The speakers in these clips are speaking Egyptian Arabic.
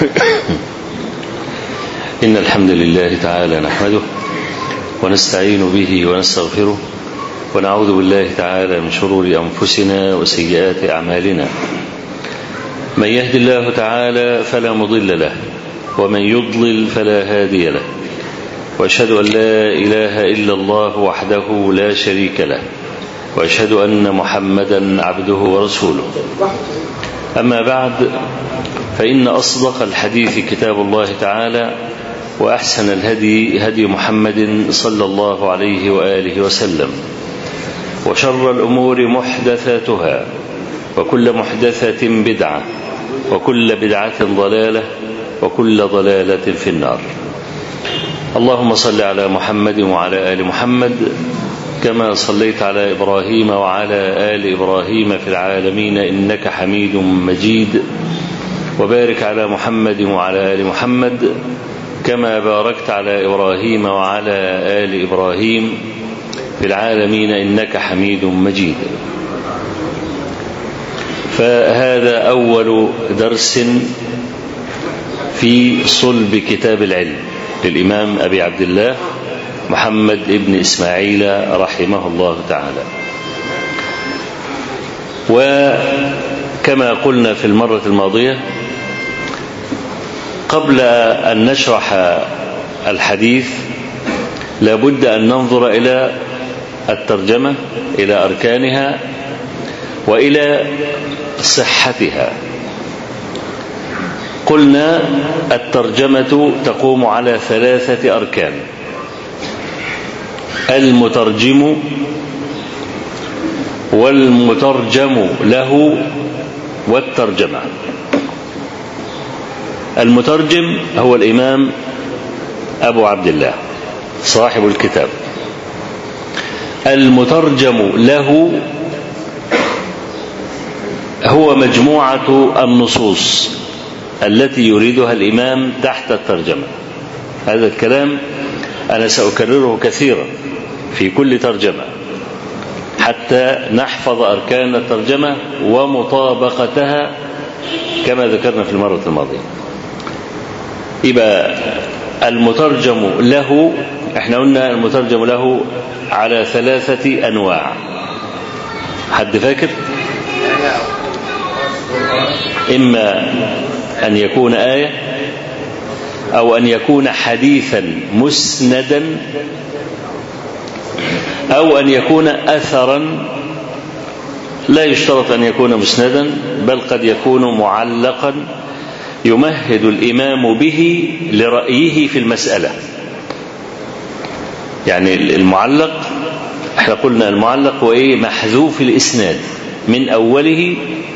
إن الحمد لله تعالى نحمده ونستعين به ونستغفره ونعوذ بالله تعالى من شرور أنفسنا وسيئات أعمالنا من يهد الله تعالى فلا مضل له ومن يضلل فلا هادي له واشهد ان لا اله الا الله وحده لا شريك له واشهد ان محمدا عبده ورسوله اما بعد فان اصدق الحديث كتاب الله تعالى واحسن الهدي هدي محمد صلى الله عليه واله وسلم وشر الامور محدثاتها وكل محدثه بدعه وكل بدعه ضلاله وكل ضلاله في النار اللهم صل على محمد وعلى ال محمد كما صليت على ابراهيم وعلى ال ابراهيم في العالمين انك حميد مجيد وبارك على محمد وعلى ال محمد كما باركت على ابراهيم وعلى ال ابراهيم في العالمين انك حميد مجيد فهذا اول درس في صلب كتاب العلم للإمام أبي عبد الله محمد بن إسماعيل رحمه الله تعالى وكما قلنا في المرة الماضية قبل أن نشرح الحديث لابد أن ننظر إلى الترجمة إلى أركانها وإلى صحتها قلنا الترجمة تقوم على ثلاثة أركان المترجم والمترجم له والترجمة المترجم هو الإمام أبو عبد الله صاحب الكتاب المترجم له هو مجموعة النصوص التي يريدها الإمام تحت الترجمة هذا الكلام أنا سأكرره كثيرا في كل ترجمة حتى نحفظ أركان الترجمة ومطابقتها كما ذكرنا في المرة الماضية يبقى المترجم له احنا قلنا المترجم له على ثلاثة أنواع حد فاكر إما أن يكون آية أو أن يكون حديثا مسندا أو أن يكون أثرا لا يشترط أن يكون مسندا بل قد يكون معلقا يمهد الإمام به لرأيه في المسألة يعني المعلق احنا قلنا المعلق هو ايه محذوف الإسناد من أوله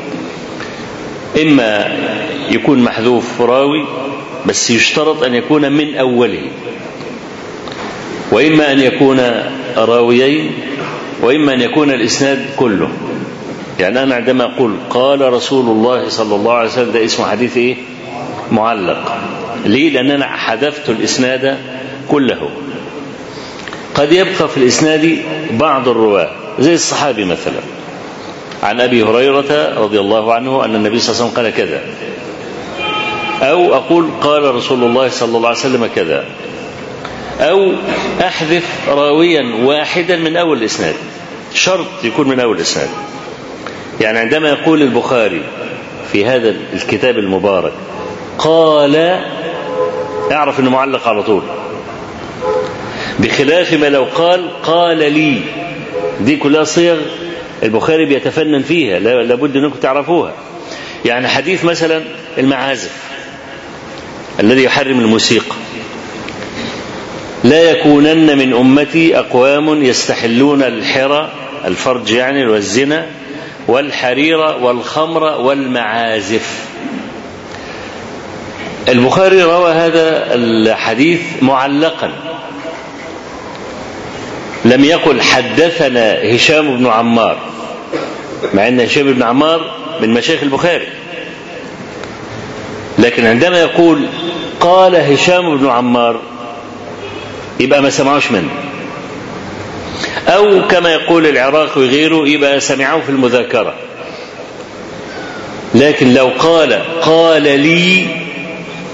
إما يكون محذوف راوي بس يشترط أن يكون من أوله وإما أن يكون راويين وإما أن يكون الإسناد كله يعني أنا عندما أقول قال رسول الله صلى الله عليه وسلم ده اسمه حديث إيه معلق ليه لأن أنا حذفت الإسناد كله قد يبقى في الإسناد بعض الرواة زي الصحابي مثلا عن أبي هريرة رضي الله عنه أن النبي صلى الله عليه وسلم قال كذا أو أقول قال رسول الله صلى الله عليه وسلم كذا أو أحذف راويا واحدا من أول الإسناد شرط يكون من أول الإسناد يعني عندما يقول البخاري في هذا الكتاب المبارك قال اعرف انه معلق على طول بخلاف ما لو قال قال لي دي كلها صيغ البخاري بيتفنن فيها لابد انكم تعرفوها يعني حديث مثلا المعازف الذي يحرم الموسيقى لا يكونن من امتي اقوام يستحلون الحرى الفرج يعني والزنا والحرير والخمر والمعازف البخاري روى هذا الحديث معلقا لم يقل حدثنا هشام بن عمار مع ان هشام بن عمار من مشايخ البخاري لكن عندما يقول قال هشام بن عمار يبقى ما سمعوش منه أو كما يقول العراقي وغيره يبقى سمعوه في المذاكرة لكن لو قال قال لي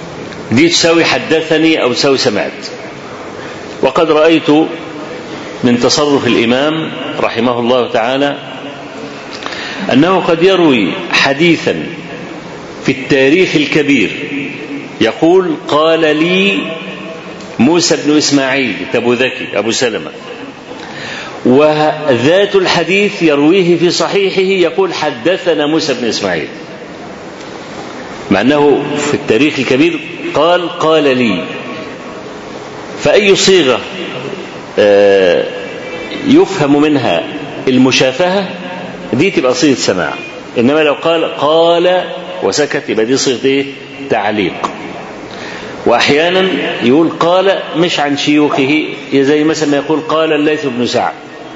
دي تساوي حدثني أو تساوي سمعت وقد رأيت من تصرف الإمام رحمه الله تعالى أنه قد يروي حديثا في التاريخ الكبير يقول قال لي موسى بن إسماعيل أبو ذكي أبو سلمة وذات الحديث يرويه في صحيحه يقول حدثنا موسى بن إسماعيل مع أنه في التاريخ الكبير قال قال لي فأي صيغة يفهم منها المشافهة دي تبقى صيغة سماع إنما لو قال قال وسكت يبقى دي صيغة إيه؟ تعليق وأحيانا يقول قال مش عن شيوخه زي مثلا ما يقول قال الليث بن سعد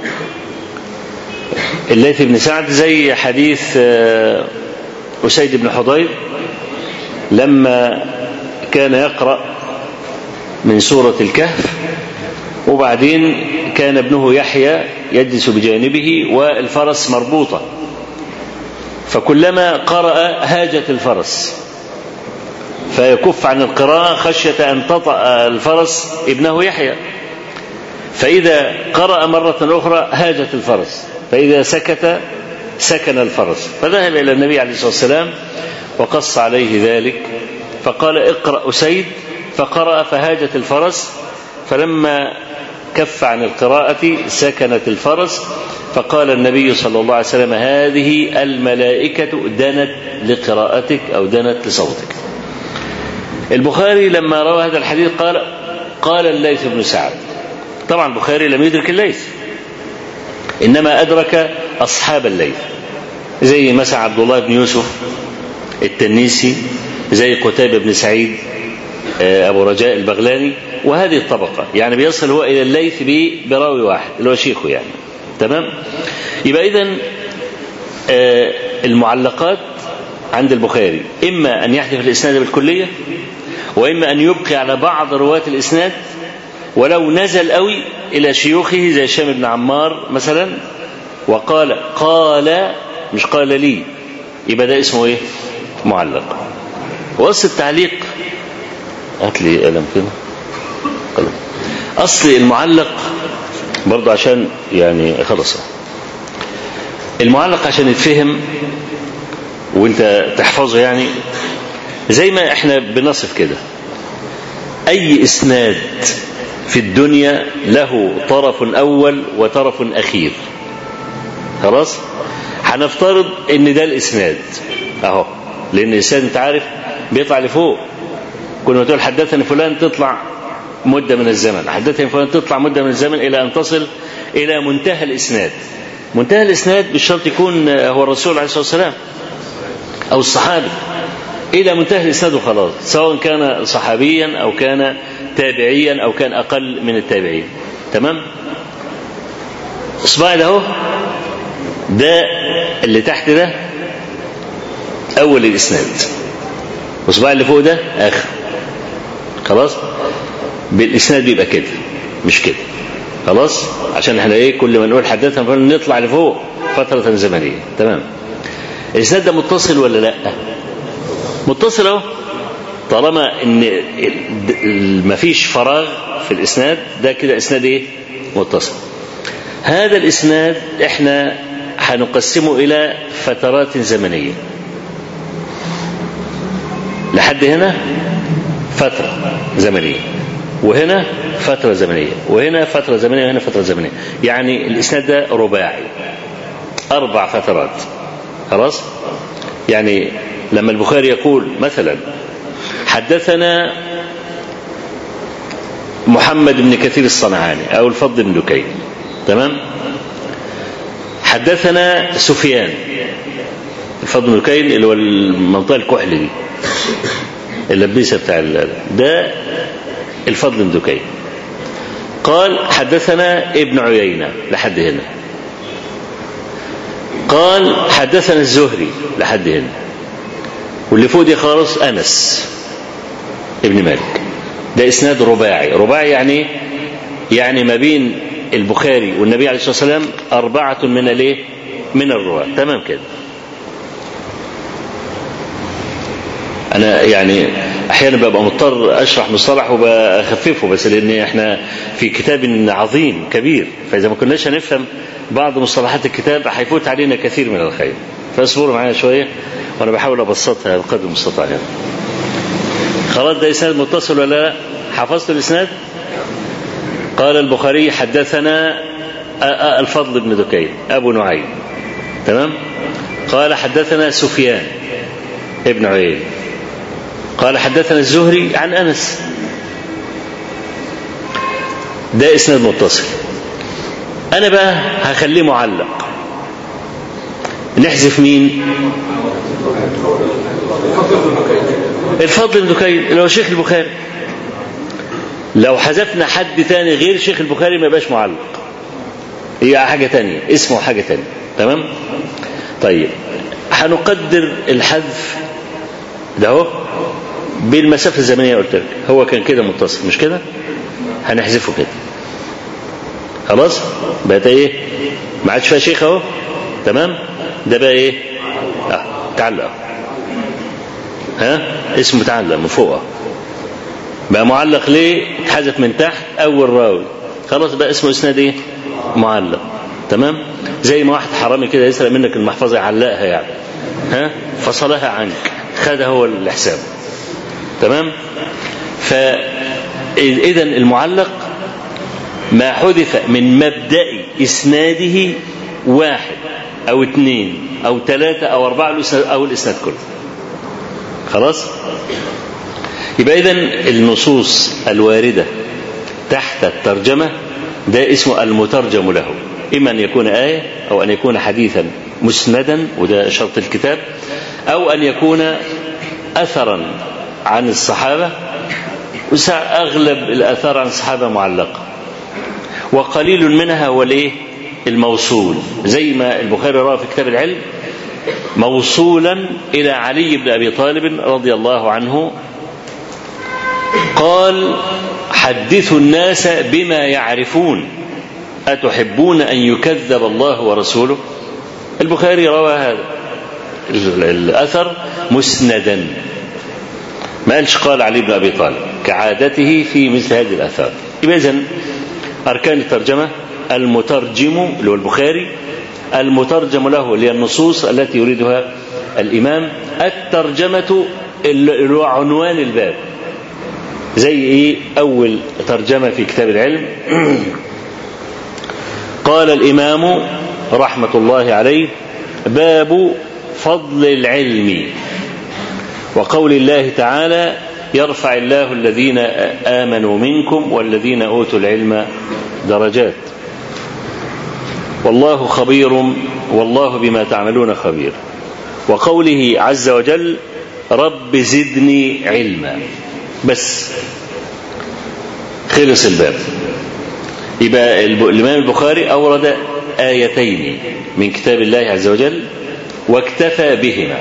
الليث بن سعد زي حديث أسيد بن حضير لما كان يقرأ من سورة الكهف وبعدين كان ابنه يحيى يجلس بجانبه والفرس مربوطة فكلما قرأ هاجت الفرس فيكف عن القراءة خشية أن تطأ الفرس ابنه يحيى فإذا قرأ مرة أخرى هاجت الفرس فإذا سكت سكن الفرس فذهب إلى النبي عليه الصلاة والسلام وقص عليه ذلك فقال اقرأ أسيد فقرأ فهاجت الفرس فلما كف عن القراءة سكنت الفرس فقال النبي صلى الله عليه وسلم هذه الملائكة دنت لقراءتك أو دنت لصوتك البخاري لما روى هذا الحديث قال قال الليث بن سعد طبعا البخاري لم يدرك الليث إنما أدرك أصحاب الليث زي مثلا عبد الله بن يوسف التنيسي زي قتيبة بن سعيد أبو رجاء البغلاني وهذه الطبقة يعني بيصل هو إلى الليث براوي واحد اللي هو شيخه يعني تمام يبقى إذا المعلقات عند البخاري إما أن يحذف الإسناد بالكلية وإما أن يبقي على بعض رواة الإسناد ولو نزل قوي إلى شيوخه زي هشام بن عمار مثلا وقال قال مش قال لي يبقى ده اسمه إيه؟ معلق وأصل التعليق هات لي قلم كده قلم أصل المعلق برضه عشان يعني خلص المعلق عشان يتفهم وانت تحفظه يعني زي ما احنا بنصف كده اي اسناد في الدنيا له طرف اول وطرف اخير خلاص هنفترض ان ده الاسناد اهو لان الاسناد انت عارف بيطلع لفوق كل ما تقول حدثني فلان تطلع مدة من الزمن حدثني فلان تطلع مدة من الزمن إلى أن تصل إلى منتهى الإسناد منتهى الإسناد بالشرط يكون هو الرسول عليه الصلاة والسلام أو الصحابي إلى منتهى الإسناد وخلاص سواء كان صحابيا أو كان تابعيا أو كان أقل من التابعين تمام إصبعي ده اهو ده اللي تحت ده أول الإسناد وإصبعي اللي فوق ده آخر خلاص بالإسناد بيبقى كده مش كده خلاص عشان احنا ايه كل ما نقول حدثنا نطلع لفوق فترة زمنية تمام الإسناد ده متصل ولا لا متصل اهو طالما ان مفيش فراغ في الاسناد ده كده اسناد ايه متصل هذا الاسناد احنا هنقسمه الى فترات زمنيه لحد هنا فتره زمنيه وهنا فترة زمنية وهنا فترة زمنية وهنا فترة زمنية يعني الإسناد ده رباعي أربع فترات خلاص يعني لما البخاري يقول مثلا حدثنا محمد بن كثير الصنعاني أو الفضل بن دكين تمام حدثنا سفيان الفضل بن دكين اللي هو المنطقة الكحل دي اللبيسة بتاع ده الفضل بن دكين قال حدثنا ابن عيينة لحد هنا قال حدثنا الزهري لحد هنا واللي فوق دي خالص أنس ابن مالك ده إسناد رباعي رباعي يعني يعني ما بين البخاري والنبي عليه الصلاة والسلام أربعة من الايه من الرواة تمام كده أنا يعني احيانا ببقى مضطر اشرح مصطلح وبخففه بس لان احنا في كتاب عظيم كبير فاذا ما كناش هنفهم بعض مصطلحات الكتاب هيفوت علينا كثير من الخير فاصبروا معايا شويه وانا بحاول ابسطها بقدر المستطاع يعني. خلاص ده اسناد متصل ولا لا؟ حفظت الاسناد؟ قال البخاري حدثنا الفضل بن دكين ابو نعيم تمام؟ قال حدثنا سفيان ابن عيين قال حدثنا الزهري عن انس ده اسناد متصل انا بقى هخليه معلق نحذف مين الفضل بن دكين اللي هو شيخ البخاري لو حذفنا حد تاني غير شيخ البخاري ما يبقاش معلق هي حاجة تانية اسمه حاجة تانية تمام طيب هنقدر الحذف ده هو بالمسافة الزمنية قلت لك هو كان كده متصل مش كده هنحذفه كده خلاص بقت ايه ما عادش فيها شيخ اهو تمام ده بقى ايه اه تعلق ها اسمه تعلق من فوق بقى معلق ليه اتحذف من تحت اول راوي خلاص بقى اسمه اسناد ايه معلق تمام زي ما واحد حرامي كده يسرق منك المحفظه يعلقها يعني ها فصلها عنك خدها هو الحساب تمام فاذا المعلق ما حذف من مبدأ إسناده واحد أو اثنين أو ثلاثة أو أربعة أو الإسناد كله خلاص يبقى إذا النصوص الواردة تحت الترجمة ده اسمه المترجم له إما أن يكون آية أو أن يكون حديثا مسندا وده شرط الكتاب أو أن يكون أثرا عن الصحابة أغلب الآثار عن الصحابة معلقة وقليل منها هو الايه الموصول زي ما البخاري روى في كتاب العلم موصولا الى علي بن ابي طالب رضي الله عنه قال حدثوا الناس بما يعرفون اتحبون ان يكذب الله ورسوله البخاري روى هذا الاثر مسندا ما قالش قال علي بن ابي طالب كعادته في مثل هذه الاثار يبقى اذا أركان الترجمة المترجم اللي هو البخاري المترجم له اللي هي النصوص التي يريدها الإمام الترجمة اللي هو عنوان الباب زي إيه أول ترجمة في كتاب العلم قال الإمام رحمة الله عليه باب فضل العلم وقول الله تعالى يرفع الله الذين آمنوا منكم والذين أوتوا العلم درجات والله خبير والله بما تعملون خبير وقوله عز وجل رب زدني علما بس خلص الباب يبقى الإمام البخاري أورد آيتين من كتاب الله عز وجل واكتفى بهما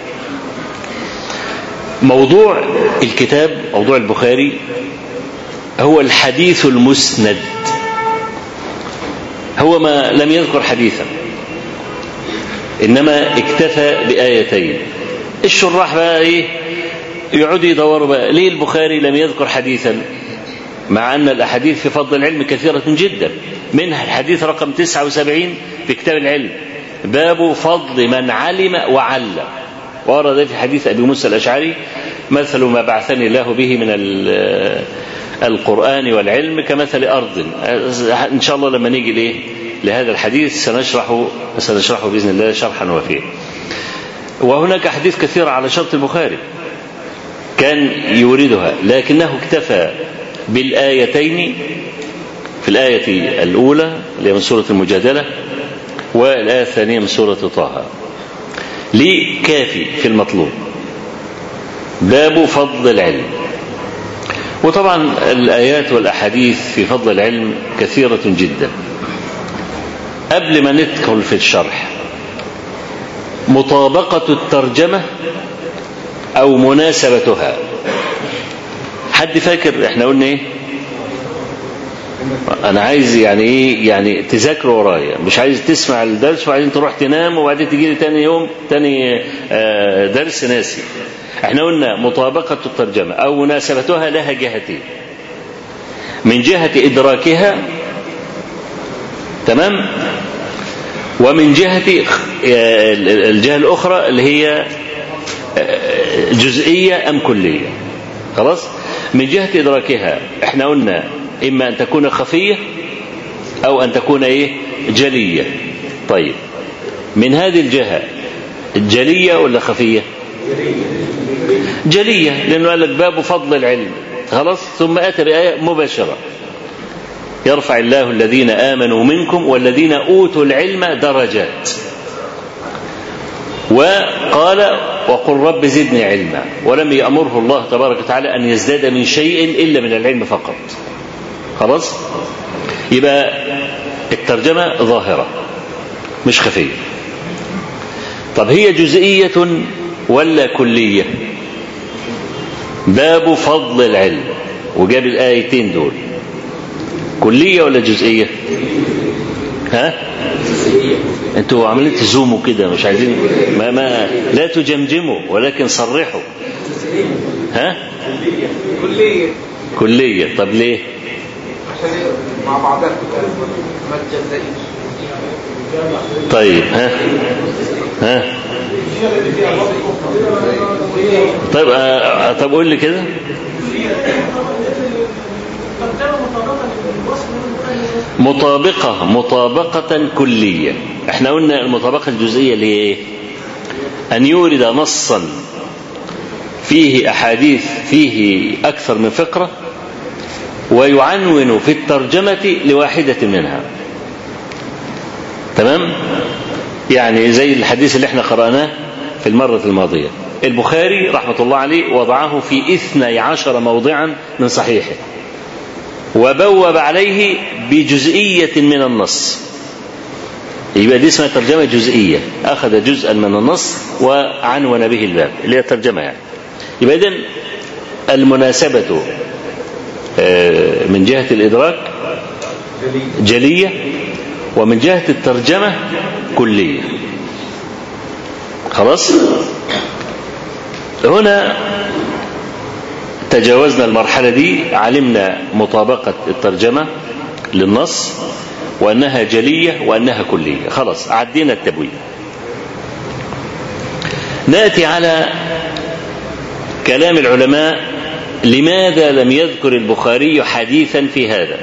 موضوع الكتاب موضوع البخاري هو الحديث المسند هو ما لم يذكر حديثا انما اكتفى بايتين الشراح بقى ايه يقعدوا يدوروا بقى ليه البخاري لم يذكر حديثا مع ان الاحاديث في فضل العلم كثيره جدا منها الحديث رقم 79 في كتاب العلم باب فضل من علم وعلم ورد في حديث ابي موسى الاشعري مثل ما بعثني الله به من القران والعلم كمثل ارض ان شاء الله لما نيجي ليه لهذا الحديث سنشرح سنشرحه باذن الله شرحا وفيا وهناك احاديث كثيره على شرط البخاري كان يوردها لكنه اكتفى بالايتين في الايه الاولى اللي هي من سوره المجادله والايه الثانيه من سوره طه ليه كافي في المطلوب باب فضل العلم وطبعا الآيات والأحاديث في فضل العلم كثيرة جدا قبل ما ندخل في الشرح مطابقة الترجمة أو مناسبتها حد فاكر احنا قلنا ايه انا عايز يعني ايه يعني تذاكروا ورايا مش عايز تسمع الدرس وبعدين تروح تنام وبعدين تيجي لي تاني يوم تاني درس ناسي احنا قلنا مطابقة الترجمة أو مناسبتها لها جهتين من جهة إدراكها تمام ومن جهة الجهة الأخرى اللي هي جزئية أم كلية خلاص من جهة إدراكها احنا قلنا إما أن تكون خفية أو أن تكون إيه جلية طيب من هذه الجهة جلية ولا خفية جلية لأنه قال لك باب فضل العلم خلاص ثم أتى بآية مباشرة يرفع الله الذين آمنوا منكم والذين أوتوا العلم درجات وقال وقل رب زدني علما ولم يأمره الله تبارك وتعالى أن يزداد من شيء إلا من العلم فقط خلاص يبقى الترجمة ظاهرة مش خفية طب هي جزئية ولا كلية باب فضل العلم وجاب الآيتين دول كلية ولا جزئية ها انتوا عمالين تزوموا كده مش عايزين ما, ما لا تجمجموا ولكن صرحوا ها كلية كلية طب ليه عشان مع بعضها ما تجزئش طيب ها ها طيب آه طب قول لي كده مطابقة مطابقة كلية احنا قلنا المطابقة الجزئية اللي هي ايه أن يورد نصا فيه أحاديث فيه أكثر من فقرة ويعنون في الترجمة لواحدة منها تمام يعني زي الحديث اللي احنا قرأناه في المرة الماضية البخاري رحمة الله عليه وضعه في اثني عشر موضعا من صحيحه وبوب عليه بجزئية من النص يبقى دي اسمها ترجمة جزئية أخذ جزءا من النص وعنون به الباب اللي هي الترجمة يعني يبقى إذن المناسبة من جهة الإدراك جلية ومن جهة الترجمة كلية خلاص هنا تجاوزنا المرحلة دي علمنا مطابقة الترجمة للنص وأنها جلية وأنها كلية خلاص عدينا التبويب نأتي على كلام العلماء لماذا لم يذكر البخاري حديثا في هذا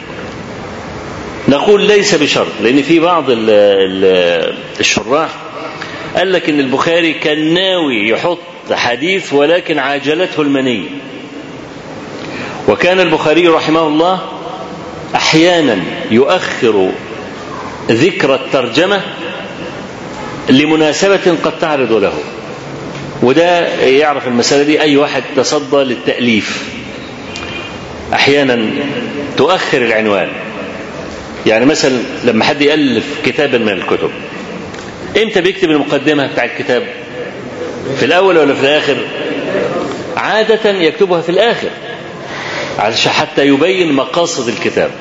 نقول ليس بشرط لأن في بعض ال ال الشراح قال لك إن البخاري كان ناوي يحط حديث ولكن عاجلته المنية وكان البخاري رحمه الله أحيانا يؤخر ذكر الترجمة لمناسبة قد تعرض له وده يعرف المسألة دي أي واحد تصدى للتأليف أحيانا تؤخر العنوان يعني مثلا لما حد يألف كتابا من الكتب امتى بيكتب المقدمة بتاع الكتاب في الأول ولا في الآخر عادة يكتبها في الآخر علشان حتى يبين مقاصد الكتاب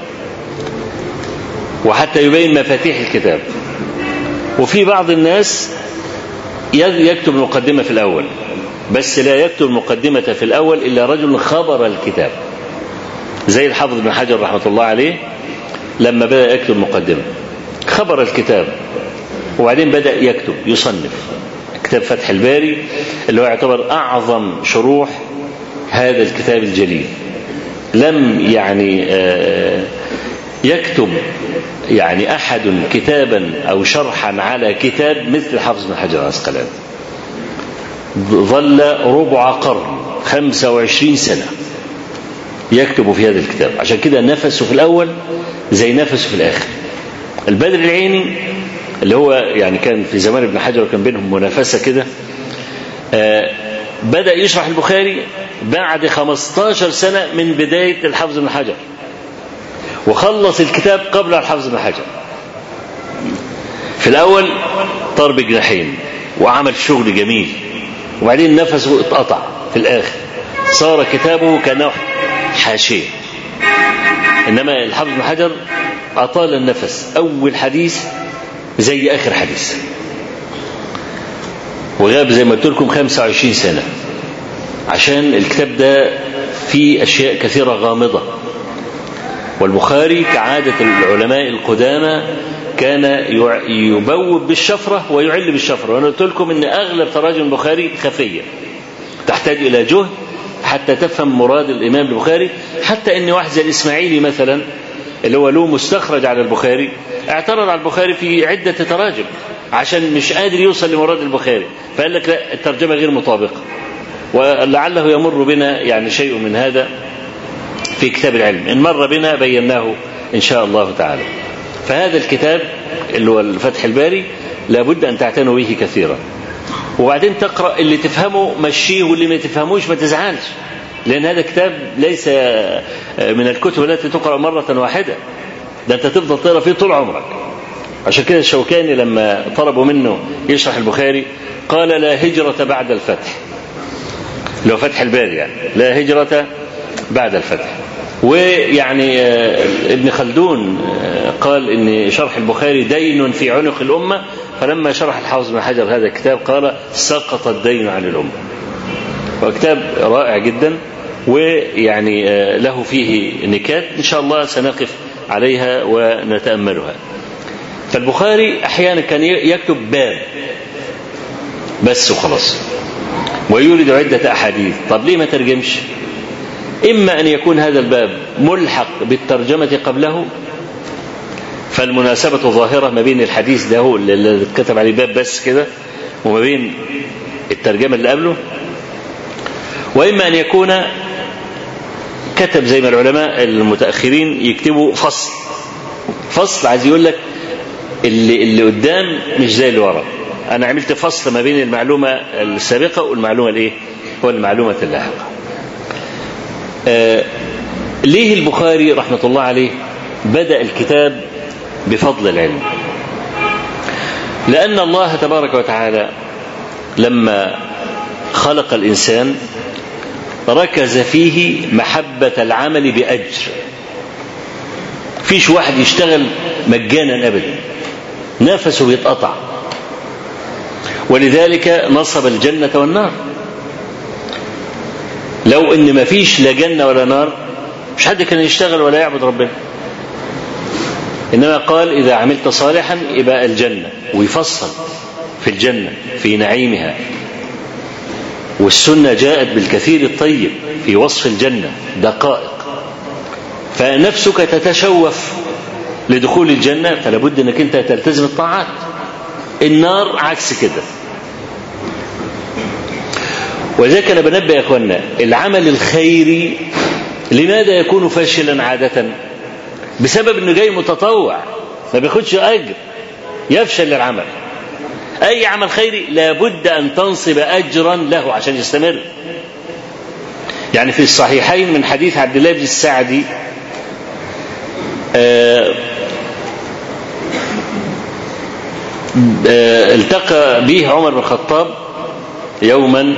وحتى يبين مفاتيح الكتاب وفي بعض الناس يكتب المقدمة في الأول بس لا يكتب المقدمة في الأول إلا رجل خبر الكتاب زي الحافظ بن حجر رحمة الله عليه لما بدأ يكتب المقدمة خبر الكتاب وبعدين بدأ يكتب يصنف كتاب فتح الباري اللي هو يعتبر أعظم شروح هذا الكتاب الجليل لم يعني يكتب يعني أحد كتابا أو شرحا على كتاب مثل حافظ بن حجر العسقلاني ظل ربع قرن خمسة وعشرين سنة يكتب في هذا الكتاب عشان كده نفسه في الأول زي نفسه في الآخر البدر العيني اللي هو يعني كان في زمان ابن حجر وكان بينهم منافسة كده آه بدأ يشرح البخاري بعد 15 سنة من بداية الحافظ بن حجر وخلص الكتاب قبل الحافظ بن حجر في الأول طار بجناحين وعمل شغل جميل وبعدين نفسه اتقطع في الآخر صار كتابه كانه حاشية إنما الحافظ بن حجر أطال النفس أول حديث زي آخر حديث وغاب زي ما قلت لكم 25 سنة عشان الكتاب ده فيه أشياء كثيرة غامضة والبخاري كعادة العلماء القدامى كان يبوب بالشفرة ويعل بالشفرة وأنا قلت لكم أن أغلب تراجم البخاري خفية تحتاج إلى جهد حتى تفهم مراد الإمام البخاري حتى أن واحد زي الإسماعيلي مثلا اللي هو له مستخرج على البخاري اعترض على البخاري في عدة تراجم عشان مش قادر يوصل لمراد البخاري فقال لك لا الترجمة غير مطابقة ولعله يمر بنا يعني شيء من هذا في كتاب العلم إن مر بنا بيناه إن شاء الله تعالى فهذا الكتاب اللي هو الفتح الباري لابد أن تعتنوا به كثيرا وبعدين تقرأ اللي تفهمه مشيه واللي ما تفهموش ما تزعلش لأن هذا كتاب ليس من الكتب التي تقرأ مرة واحدة ده أنت تفضل تقرأ فيه طول عمرك عشان كده الشوكاني لما طلبوا منه يشرح البخاري قال لا هجرة بعد الفتح لو فتح الباري يعني لا هجرة بعد الفتح ويعني ابن خلدون قال ان شرح البخاري دين في عنق الامه فلما شرح الحافظ بن حجر هذا الكتاب قال سقط الدين عن الامه وكتاب رائع جدا ويعني له فيه نكات ان شاء الله سنقف عليها ونتاملها فالبخاري احيانا كان يكتب باب بس وخلاص ويورد عده احاديث طب ليه ما ترجمش إما أن يكون هذا الباب ملحق بالترجمة قبله فالمناسبة ظاهرة ما بين الحديث ده هو اللي كتب عليه باب بس كده وما بين الترجمة اللي قبله وإما أن يكون كتب زي ما العلماء المتأخرين يكتبوا فصل فصل عايز يقول لك اللي اللي قدام مش زي اللي ورا أنا عملت فصل ما بين المعلومة السابقة والمعلومة الإيه؟ والمعلومة اللاحقة آه ليه البخاري رحمة الله عليه بدأ الكتاب بفضل العلم لأن الله تبارك وتعالى لما خلق الإنسان ركز فيه محبة العمل بأجر فيش واحد يشتغل مجانا أبدا نفسه بيتقطع ولذلك نصب الجنة والنار لو ان ما فيش لا جنه ولا نار مش حد كان يشتغل ولا يعبد ربنا انما قال اذا عملت صالحا يبقى الجنه ويفصل في الجنه في نعيمها والسنه جاءت بالكثير الطيب في وصف الجنه دقائق فنفسك تتشوف لدخول الجنه فلا بد انك انت تلتزم الطاعات النار عكس كده ولذلك انا بنبه يا اخوانا العمل الخيري لماذا يكون فاشلا عاده بسبب انه جاي متطوع ما بياخدش اجر يفشل العمل اي عمل خيري لابد ان تنصب اجرا له عشان يستمر يعني في الصحيحين من حديث عبد الله بن السعدي آه آه التقى به عمر بن الخطاب يوما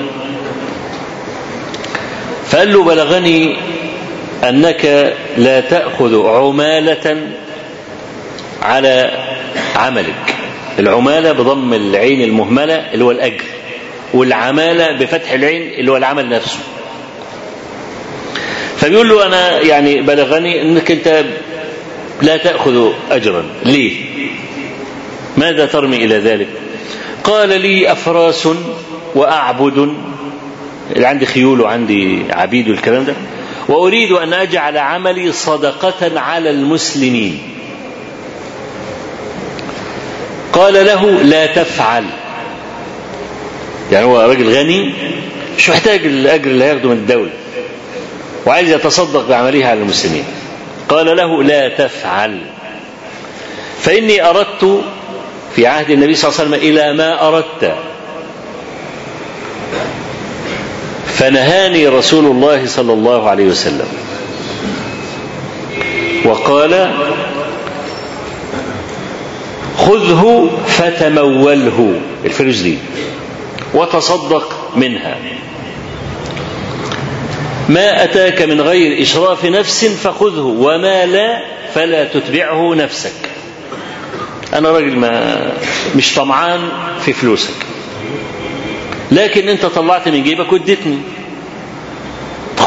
فقال له بلغني أنك لا تأخذ عمالة على عملك العمالة بضم العين المهملة اللي هو الأجر والعمالة بفتح العين اللي هو العمل نفسه فبيقول له أنا يعني بلغني أنك أنت لا تأخذ أجرا ليه ماذا ترمي إلى ذلك قال لي أفراس وأعبد اللي عندي خيول وعندي عبيد والكلام ده وأريد أن أجعل عملي صدقة على المسلمين قال له لا تفعل يعني هو راجل غني مش محتاج الأجر اللي هياخده من الدولة وعايز يتصدق بعملها على المسلمين قال له لا تفعل فإني أردت في عهد النبي صلى الله عليه وسلم إلى ما أردت فنهاني رسول الله صلى الله عليه وسلم وقال خذه فتموله الفلوس دي وتصدق منها ما أتاك من غير إشراف نفس فخذه وما لا فلا تتبعه نفسك أنا راجل ما مش طمعان في فلوسك لكن أنت طلعت من جيبك واديتني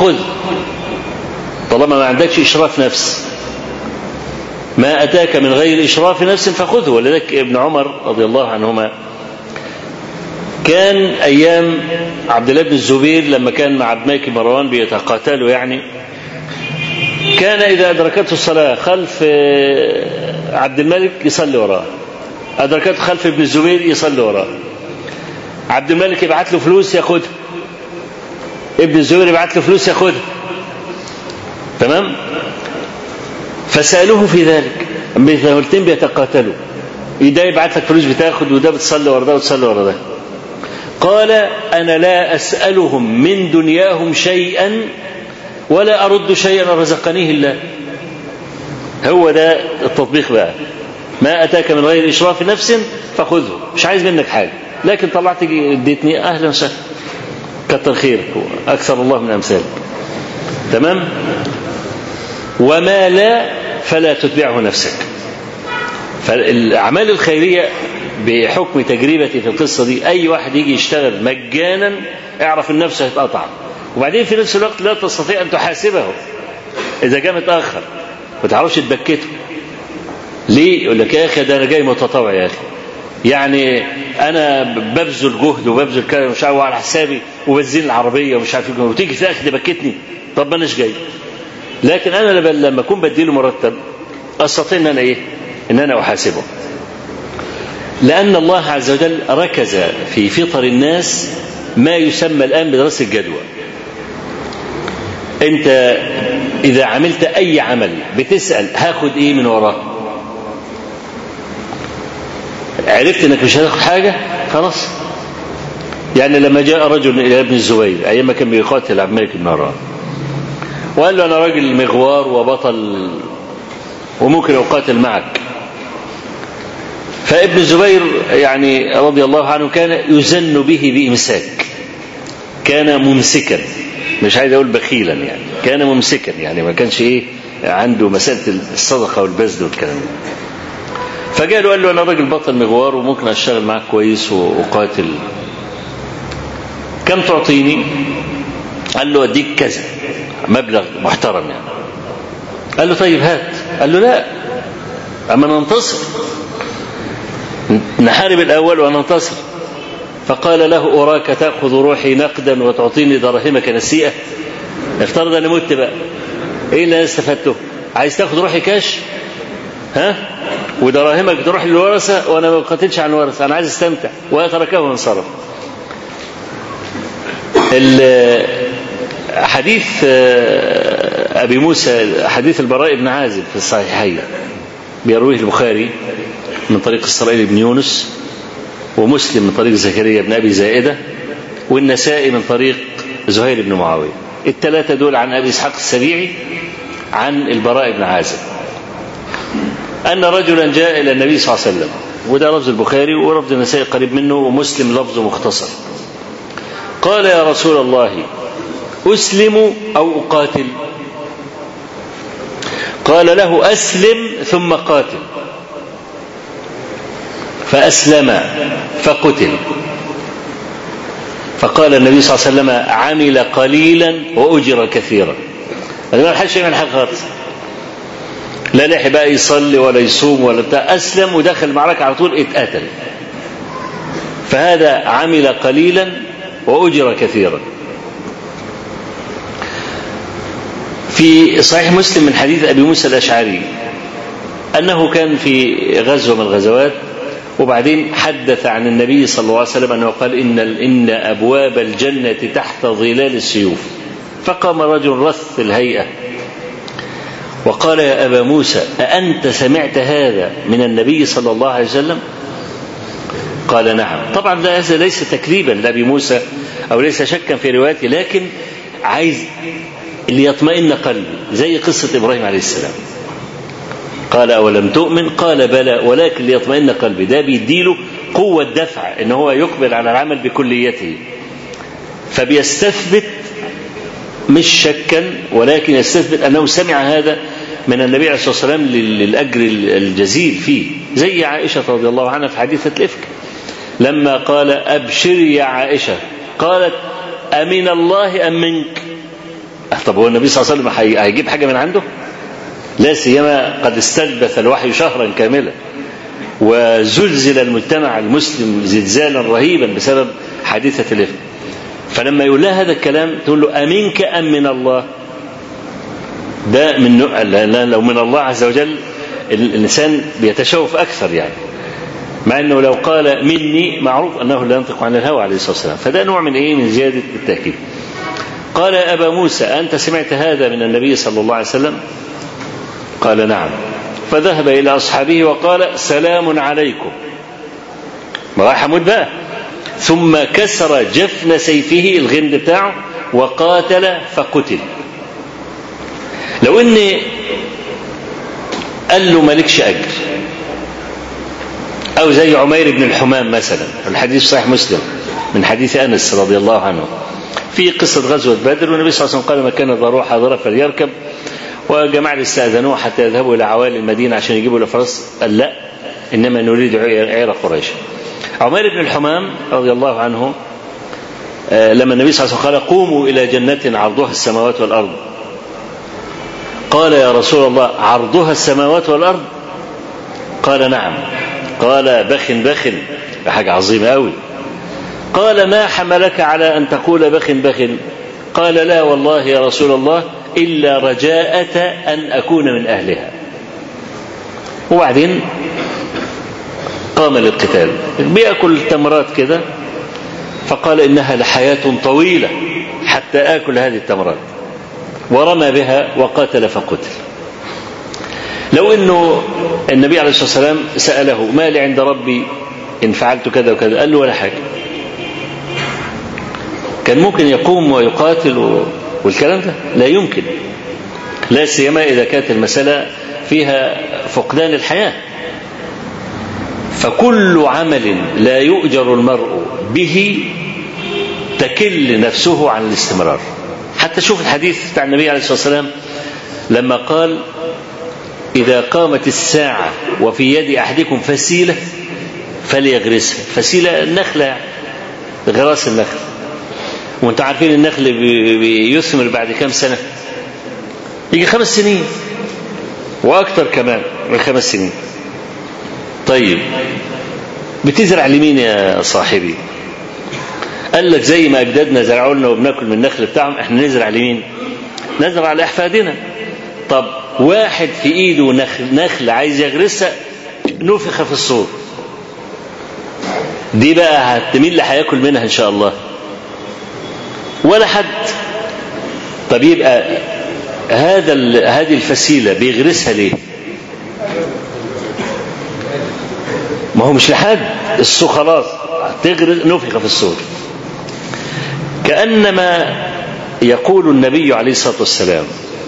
فخذ طالما ما عندكش إشراف نفس ما أتاك من غير إشراف نفس فخذه ولذلك ابن عمر رضي الله عنهما كان أيام عبد الله بن الزبير لما كان مع عبد الملك مروان بيتقاتلوا يعني كان إذا أدركته الصلاة خلف عبد الملك يصلي وراه أدركته خلف ابن الزبير يصلي وراه عبد الملك يبعت له فلوس ياخدها ابن الزبير يبعت له فلوس ياخدها تمام فسألوه في ذلك مثلتين بيتقاتلوا ده يبعت لك فلوس بتاخد وده بتصلي ورا ده وتصلي ورا ده قال أنا لا أسألهم من دنياهم شيئا ولا أرد شيئا رزقنيه الله هو ده التطبيق بقى ما أتاك من غير إشراف نفس فخذه مش عايز منك حاجة لكن طلعت اديتني أهلا وسهلا كتر خيرك أكثر الله من أمثالك تمام وما لا فلا تتبعه نفسك فالأعمال الخيرية بحكم تجربتي في القصة دي أي واحد يجي يشتغل مجانا اعرف ان نفسه هيتقطع وبعدين في نفس الوقت لا تستطيع أن تحاسبه إذا جاء متأخر ما تعرفش تبكته ليه؟ يقول لك يا أخي ده أنا جاي متطوع يا أخي يعني أنا ببذل جهد وببذل كلام مش عارف على حسابي وبنزين العربية ومش عارف وتيجي في الآخر تبكتني طب ما أناش جاي لكن أنا لما أكون بديله مرتب أستطيع أن أنا إيه؟ أن أنا أحاسبه لأن الله عز وجل ركز في فطر الناس ما يسمى الآن بدراسة الجدوى أنت إذا عملت أي عمل بتسأل هاخد إيه من وراه عرفت انك مش هتاخد حاجه خلاص يعني لما جاء رجل الى ابن الزبير ايام ما كان بيقاتل عبد الملك بن مروان وقال له انا راجل مغوار وبطل وممكن اقاتل معك فابن الزبير يعني رضي الله عنه كان يزن به بامساك كان ممسكا مش عايز اقول بخيلا يعني كان ممسكا يعني ما كانش ايه عنده مساله الصدقه والبذل والكلام ده فجاء له قال له انا راجل بطل مغوار وممكن اشتغل معاك كويس واقاتل كم تعطيني قال له اديك كذا مبلغ محترم يعني قال له طيب هات قال له لا اما ننتصر نحارب الاول وننتصر فقال له اراك تاخذ روحي نقدا وتعطيني دراهمك نسيئه افترض انا مت بقى ايه اللي انا استفدته عايز تاخذ روحي كاش ها ودراهمك تروح للورثة وأنا ما بقاتلش عن الورثة أنا عايز استمتع وتركه وانصرف حديث أبي موسى حديث البراء بن عازب في الصحيحين بيرويه البخاري من طريق إسرائيل بن يونس ومسلم من طريق زكريا بن أبي زائدة والنسائي من طريق زهير بن معاوية الثلاثة دول عن أبي إسحاق السبيعي عن البراء بن عازب أن رجلا جاء إلى النبي صلى الله عليه وسلم وده لفظ البخاري ولفظ النسائي قريب منه ومسلم لفظه مختصر قال يا رسول الله أسلم أو أقاتل قال له أسلم ثم قاتل فأسلم فقتل فقال النبي صلى الله عليه وسلم عمل قليلا وأجر كثيرا ما لحقش يعمل حاجة خالص لا لحق بقى يصلي ولا يصوم ولا بتاع أسلم ودخل المعركة على طول اتقتل فهذا عمل قليلا وأجر كثيرا في صحيح مسلم من حديث أبي موسى الأشعري أنه كان في غزوة من الغزوات وبعدين حدث عن النبي صلى الله عليه وسلم أنه قال إن, إن أبواب الجنة تحت ظلال السيوف فقام رجل رث الهيئة وقال يا أبا موسى أأنت سمعت هذا من النبي صلى الله عليه وسلم قال نعم طبعا ده هذا ليس تكذيبا لأبي موسى أو ليس شكا في روايته لكن عايز ليطمئن قلبي زي قصة إبراهيم عليه السلام قال أولم تؤمن قال بلى ولكن ليطمئن قلبي ده بيديله قوة دفع إن هو يقبل على العمل بكليته فبيستثبت مش شكا ولكن يستثبت أنه سمع هذا من النبي عليه الصلاة والسلام للأجر الجزيل فيه زي عائشة رضي الله عنها في حديثة الإفك لما قال أبشري يا عائشة قالت أمن الله أم منك طب هو النبي صلى الله عليه وسلم هي- هيجيب حاجة من عنده لا سيما قد استلبث الوحي شهرا كاملا وزلزل المجتمع المسلم زلزالا رهيبا بسبب حادثة الإفك فلما يقول لها هذا الكلام تقول له أمنك أم من الله ده من نوع- لا- لا- لو من الله عز وجل ال- الإنسان بيتشوف أكثر يعني مع أنه لو قال مني معروف أنه لا ينطق عن الهوى عليه الصلاة والسلام فده نوع من إيه من زيادة التأكيد قال يا أبا موسى أنت سمعت هذا من النبي صلى الله عليه وسلم قال نعم فذهب إلى أصحابه وقال سلام عليكم ما راح يموت بقى ثم كسر جفن سيفه الغمد بتاعه وقاتل فقتل لو ان قال له مالكش اجر او زي عمير بن الحمام مثلا الحديث صحيح مسلم من حديث انس رضي الله عنه في قصة غزوة بدر والنبي صلى الله عليه وسلم قال من كان ذا روح حاضرة فليركب وجماعة استأذنوه حتى يذهبوا إلى عوالي المدينة عشان يجيبوا الفرس قال لا إنما نريد عير قريش عمير بن الحمام رضي الله عنه آه، لما النبي صلى الله عليه وسلم قال قوموا إلى جنة عرضها السماوات والأرض قال يا رسول الله عرضها السماوات والأرض قال نعم قال بخ بخ حاجة عظيمة أوي قال ما حملك على أن تقول بخ بخ قال لا والله يا رسول الله إلا رجاءة أن أكون من أهلها وبعدين قام للقتال بيأكل تمرات كده فقال إنها لحياة طويلة حتى آكل هذه التمرات ورمى بها وقاتل فقتل لو أنه النبي عليه الصلاة والسلام سأله ما لي عند ربي إن فعلت كذا وكذا قال له ولا حاجة كان ممكن يقوم ويقاتل و... والكلام ده لا يمكن لا سيما إذا كانت المسألة فيها فقدان الحياة فكل عمل لا يؤجر المرء به تكل نفسه عن الاستمرار حتى شوف الحديث بتاع النبي عليه الصلاة والسلام لما قال إذا قامت الساعة وفي يد أحدكم فسيلة فليغرسها فسيلة النخلة غراس النخل وانت عارفين النخل بي- بيثمر بعد كام سنة يجي خمس سنين وأكثر كمان من خمس سنين طيب بتزرع لمين يا صاحبي قال لك زي ما أجدادنا زرعوا لنا وبناكل من النخل بتاعهم احنا نزرع لمين نزرع لأحفادنا طب واحد في ايده نخل, نخل عايز يغرسها نفخ في الصور دي بقى هت- مين اللي هياكل منها ان شاء الله ولا حد طب يبقى هذا ال- هذه الفسيله بيغرسها ليه ما هو مش لحد السوق خلاص تغرس نفخ في الصور كأنما يقول النبي عليه الصلاة والسلام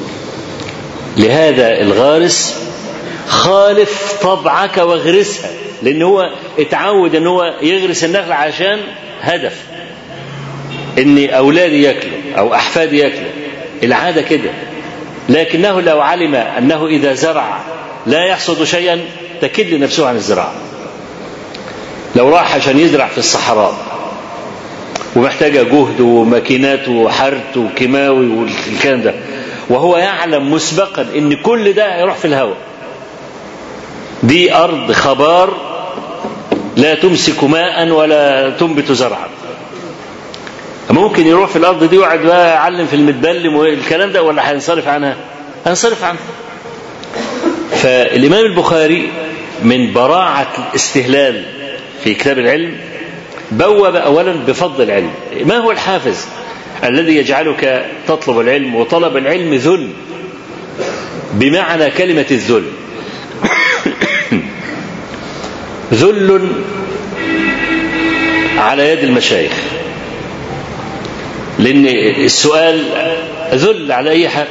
لهذا الغارس خالف طبعك واغرسها لأن هو اتعود أن هو يغرس النخل عشان هدف ان اولادي ياكلوا او احفادي ياكلوا العاده كده لكنه لو علم انه اذا زرع لا يحصد شيئا تكل نفسه عن الزراعه لو راح عشان يزرع في الصحراء ومحتاجه جهد وماكينات وحرث وكيماوي والكلام ده وهو يعلم مسبقا ان كل ده هيروح في الهواء دي ارض خبار لا تمسك ماء ولا تنبت زرعا ممكن يروح في الارض دي ويقعد بقى يعلم في المتبلم والكلام ده ولا هينصرف عنها؟ هينصرف عنها. فالامام البخاري من براعه الاستهلال في كتاب العلم بوب اولا بفضل العلم. ما هو الحافز الذي يجعلك تطلب العلم وطلب العلم ذل بمعنى كلمه الذل. ذل على يد المشايخ لأن السؤال ذل على أي حال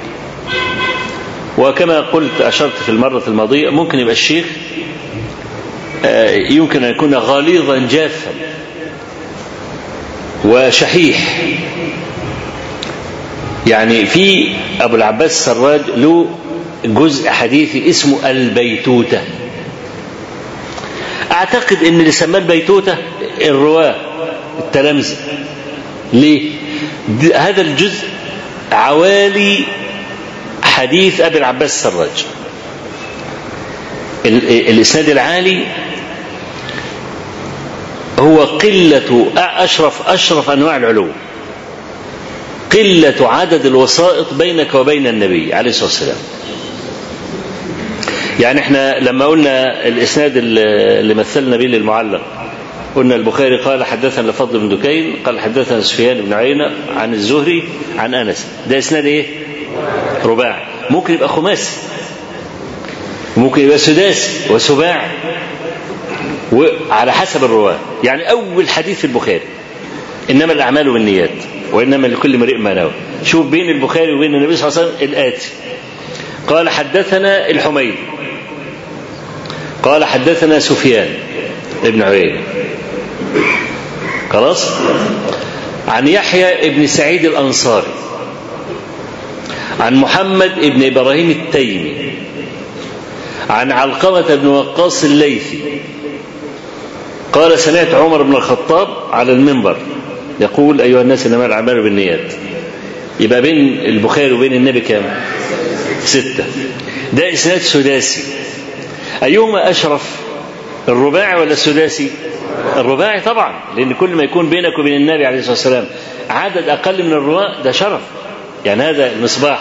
وكما قلت أشرت في المرة الماضية ممكن يبقى الشيخ يمكن أن يكون غليظا جافا وشحيح يعني في أبو العباس السراج له جزء حديثي اسمه البيتوتة أعتقد أن اللي سماه البيتوتة الرواة التلامذة ليه؟ هذا الجزء عوالي حديث أبي العباس السراج الإسناد العالي هو قلة أشرف أشرف أنواع العلو قلة عدد الوسائط بينك وبين النبي عليه الصلاة والسلام يعني احنا لما قلنا الإسناد اللي مثلنا به للمعلق قلنا البخاري قال حدثنا لفضل بن دكين قال حدثنا سفيان بن عيينة عن الزهري عن أنس ده إسناد إيه رباعي ممكن يبقى خماسي ممكن يبقى سداسي وسباعي وعلى حسب الرواة يعني أول حديث في البخاري إنما الأعمال بالنيات وإنما لكل امرئ ما نوى شوف بين البخاري وبين النبي صلى الله عليه وسلم الآتي قال حدثنا الحميد قال حدثنا سفيان ابن عيينة خلاص عن يحيى ابن سعيد الأنصاري عن محمد ابن إبراهيم التيمي عن علقمة بن وقاص الليثي قال سمعت عمر بن الخطاب على المنبر يقول أيها الناس إنما الأعمال بالنيات يبقى بين البخاري وبين النبي كام ستة ده إسناد سداسي أيهما أشرف الرباعي ولا السداسي الرباعي طبعا لأن كل ما يكون بينك وبين النبي عليه الصلاة والسلام عدد أقل من الرواة ده شرف يعني هذا المصباح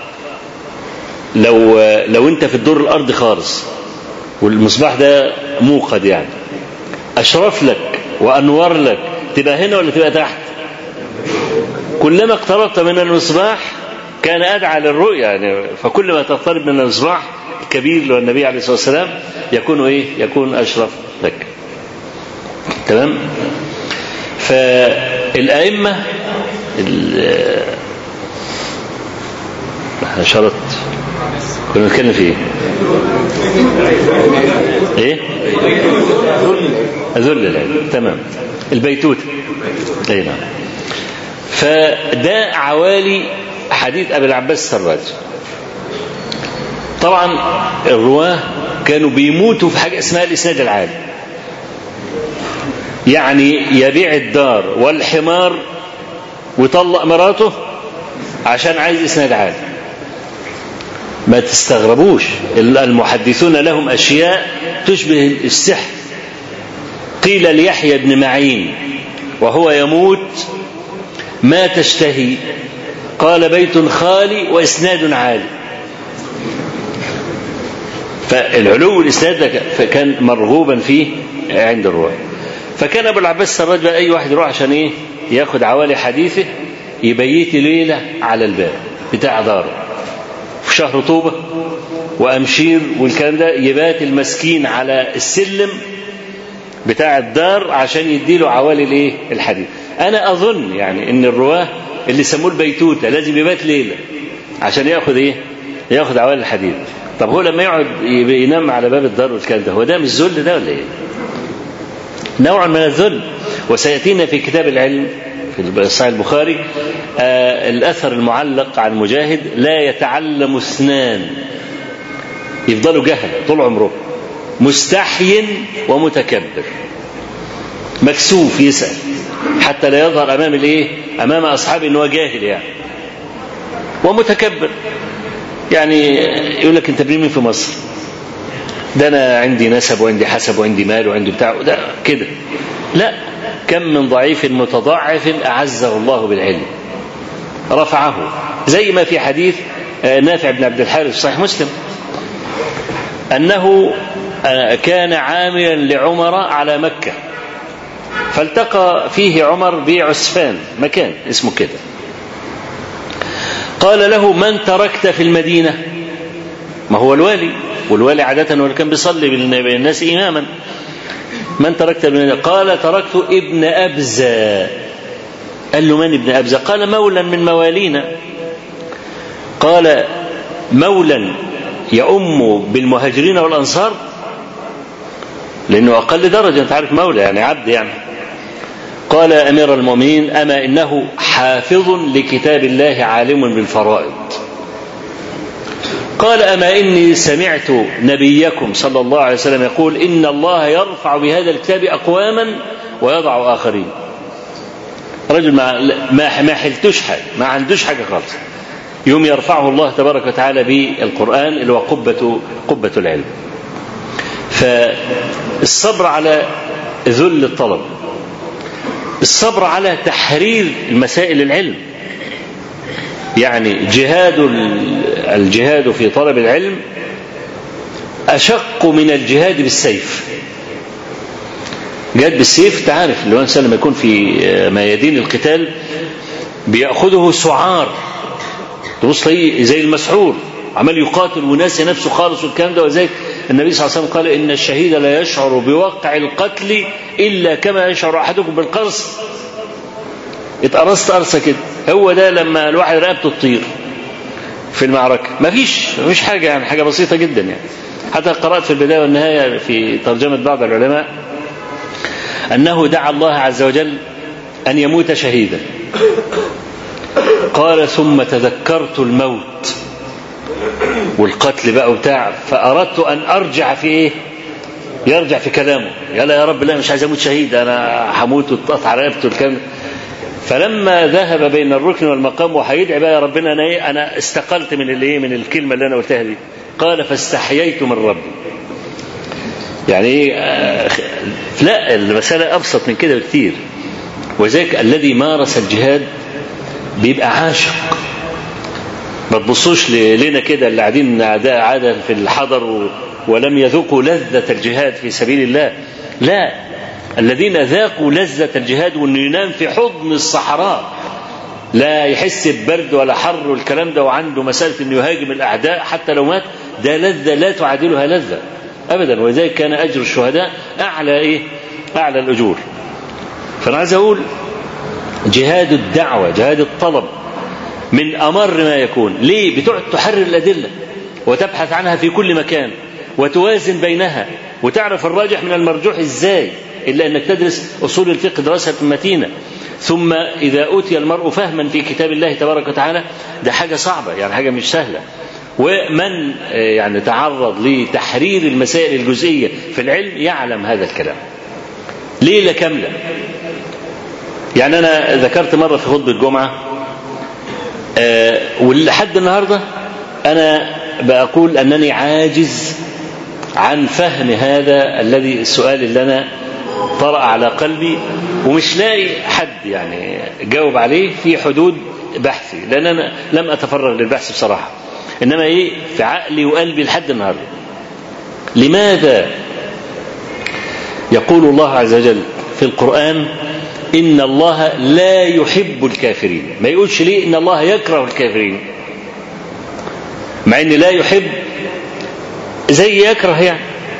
لو لو أنت في الدور الأرضي خالص والمصباح ده موقد يعني أشرف لك وأنور لك تبقى هنا ولا تبقى تحت كلما اقتربت من المصباح كان أدعى للرؤيا يعني فكل ما تقترب من المصباح الكبير اللي هو النبي عليه الصلاة والسلام يكون إيه يكون أشرف لك تمام فالأئمة شرط كنا نتكلم في ايه؟ ايه؟ ذل العلم تمام البيتوت اي نعم فده عوالي حديث ابي العباس السراج طبعا الرواه كانوا بيموتوا في حاجه اسمها الاسناد العالي يعني يبيع الدار والحمار ويطلق مراته عشان عايز اسناد عالي ما تستغربوش المحدثون لهم اشياء تشبه السحر قيل ليحيى بن معين وهو يموت ما تشتهي قال بيت خالي واسناد عالي فالعلو الاسناد كان مرغوبا فيه عند الرواه فكان ابو العباس السراج بقى اي واحد يروح عشان ايه ياخد عوالي حديثه يبيت ليله على الباب بتاع داره في شهر طوبه وامشير والكلام ده يبات المسكين على السلم بتاع الدار عشان يديله عوالي الايه الحديث انا اظن يعني ان الرواه اللي سموه البيتوته لازم يبات ليله عشان ياخد ايه ياخد عوالي الحديث طب هو لما يقعد ينام على باب الدار والكلام ده هو ده مش ذل ده ولا ايه نوع من الذل وسيأتينا في كتاب العلم في صحيح البخاري آه الأثر المعلق عن مجاهد لا يتعلم اثنان يفضلوا جهل طول عمره مستحي ومتكبر مكسوف يسأل حتى لا يظهر أمام الإيه أمام أصحابه أنه جاهل يعني ومتكبر يعني يقول لك أنت ابن مين في مصر ده أنا عندي نسب وعندي حسب وعندي مال وعندي بتاع ده كده لا كم من ضعيف متضعف أعزه الله بالعلم رفعه زي ما في حديث نافع بن عبد الحارث صحيح مسلم أنه كان عاملا لعمر على مكة فالتقى فيه عمر بعسفان مكان اسمه كده قال له من تركت في المدينة ما هو الوالي والوالي عادة هو اللي كان بيصلي بالناس إماما من تركت من قال تركت ابن أبزة قال له من ابن أبزة قال مولا من موالينا قال مولا يؤم بالمهاجرين والأنصار لأنه أقل درجة أنت عارف مولى يعني عبد يعني قال يا أمير المؤمنين أما إنه حافظ لكتاب الله عالم بالفرائض قال أما إني سمعت نبيكم صلى الله عليه وسلم يقول إن الله يرفع بهذا الكتاب أقواما ويضع آخرين رجل ما ما ما حلتوش حاجه ما عندوش حاجه خالص يوم يرفعه الله تبارك وتعالى بالقرآن اللي هو قبة قبة العلم فالصبر على ذل الطلب الصبر على تحرير المسائل العلم يعني جهاد الجهاد في طلب العلم أشق من الجهاد بالسيف جهاد بالسيف تعرف اللي هو الإنسان لما يكون في ميادين القتال بيأخذه سعار تبص تلاقيه زي المسحور عمال يقاتل وناسي نفسه خالص والكلام ده وذلك النبي صلى الله عليه وسلم قال ان الشهيد لا يشعر بوقع القتل الا كما يشعر احدكم بالقرص اتقرصت قرصه كده هو ده لما الواحد رقبته تطير في المعركه ما فيش ما فيش حاجه يعني حاجه بسيطه جدا يعني حتى قرات في البدايه والنهايه في ترجمه بعض العلماء انه دعا الله عز وجل ان يموت شهيدا قال ثم تذكرت الموت والقتل بقى وبتاع فأردت أن أرجع في إيه يرجع في كلامه يلا يا رب لا مش عايز أموت شهيد أنا هموت وتقطع رقبته الكلام فلما ذهب بين الركن والمقام وهيدعي بقى يا ربنا أنا إيه أنا استقلت من الإيه من الكلمة اللي أنا قلتها دي قال فاستحييت من ربي يعني إيه آه لا المسألة أبسط من كده بكتير وذلك الذي مارس الجهاد بيبقى عاشق ما تبصوش لنا كده اللي قاعدين عادة في الحضر و... ولم يذوقوا لذة الجهاد في سبيل الله لا الذين ذاقوا لذة الجهاد وانه ينام في حضن الصحراء لا يحس ببرد ولا حر والكلام ده وعنده مسألة انه يهاجم الاعداء حتى لو مات ده لذة لا تعادلها لذة ابدا ولذلك كان اجر الشهداء اعلى ايه؟ اعلى الاجور. فانا عايز اقول جهاد الدعوة جهاد الطلب من أمر ما يكون ليه بتقعد تحرر الأدلة وتبحث عنها في كل مكان وتوازن بينها وتعرف الراجح من المرجوح ازاي إلا أنك تدرس أصول الفقه دراسة متينة ثم إذا أوتي المرء فهما في كتاب الله تبارك وتعالى ده حاجة صعبة يعني حاجة مش سهلة ومن يعني تعرض لتحرير المسائل الجزئية في العلم يعلم هذا الكلام ليلة كاملة يعني أنا ذكرت مرة في خطبة الجمعة أه ولحد النهاردة أنا بقول أنني عاجز عن فهم هذا الذي السؤال اللي أنا طرأ على قلبي ومش لاقي حد يعني جاوب عليه في حدود بحثي لأن أنا لم أتفرغ للبحث بصراحة إنما إيه في عقلي وقلبي لحد النهاردة لماذا يقول الله عز وجل في القرآن إن الله لا يحب الكافرين ما يقولش ليه إن الله يكره الكافرين مع إن لا يحب زي يكره يعني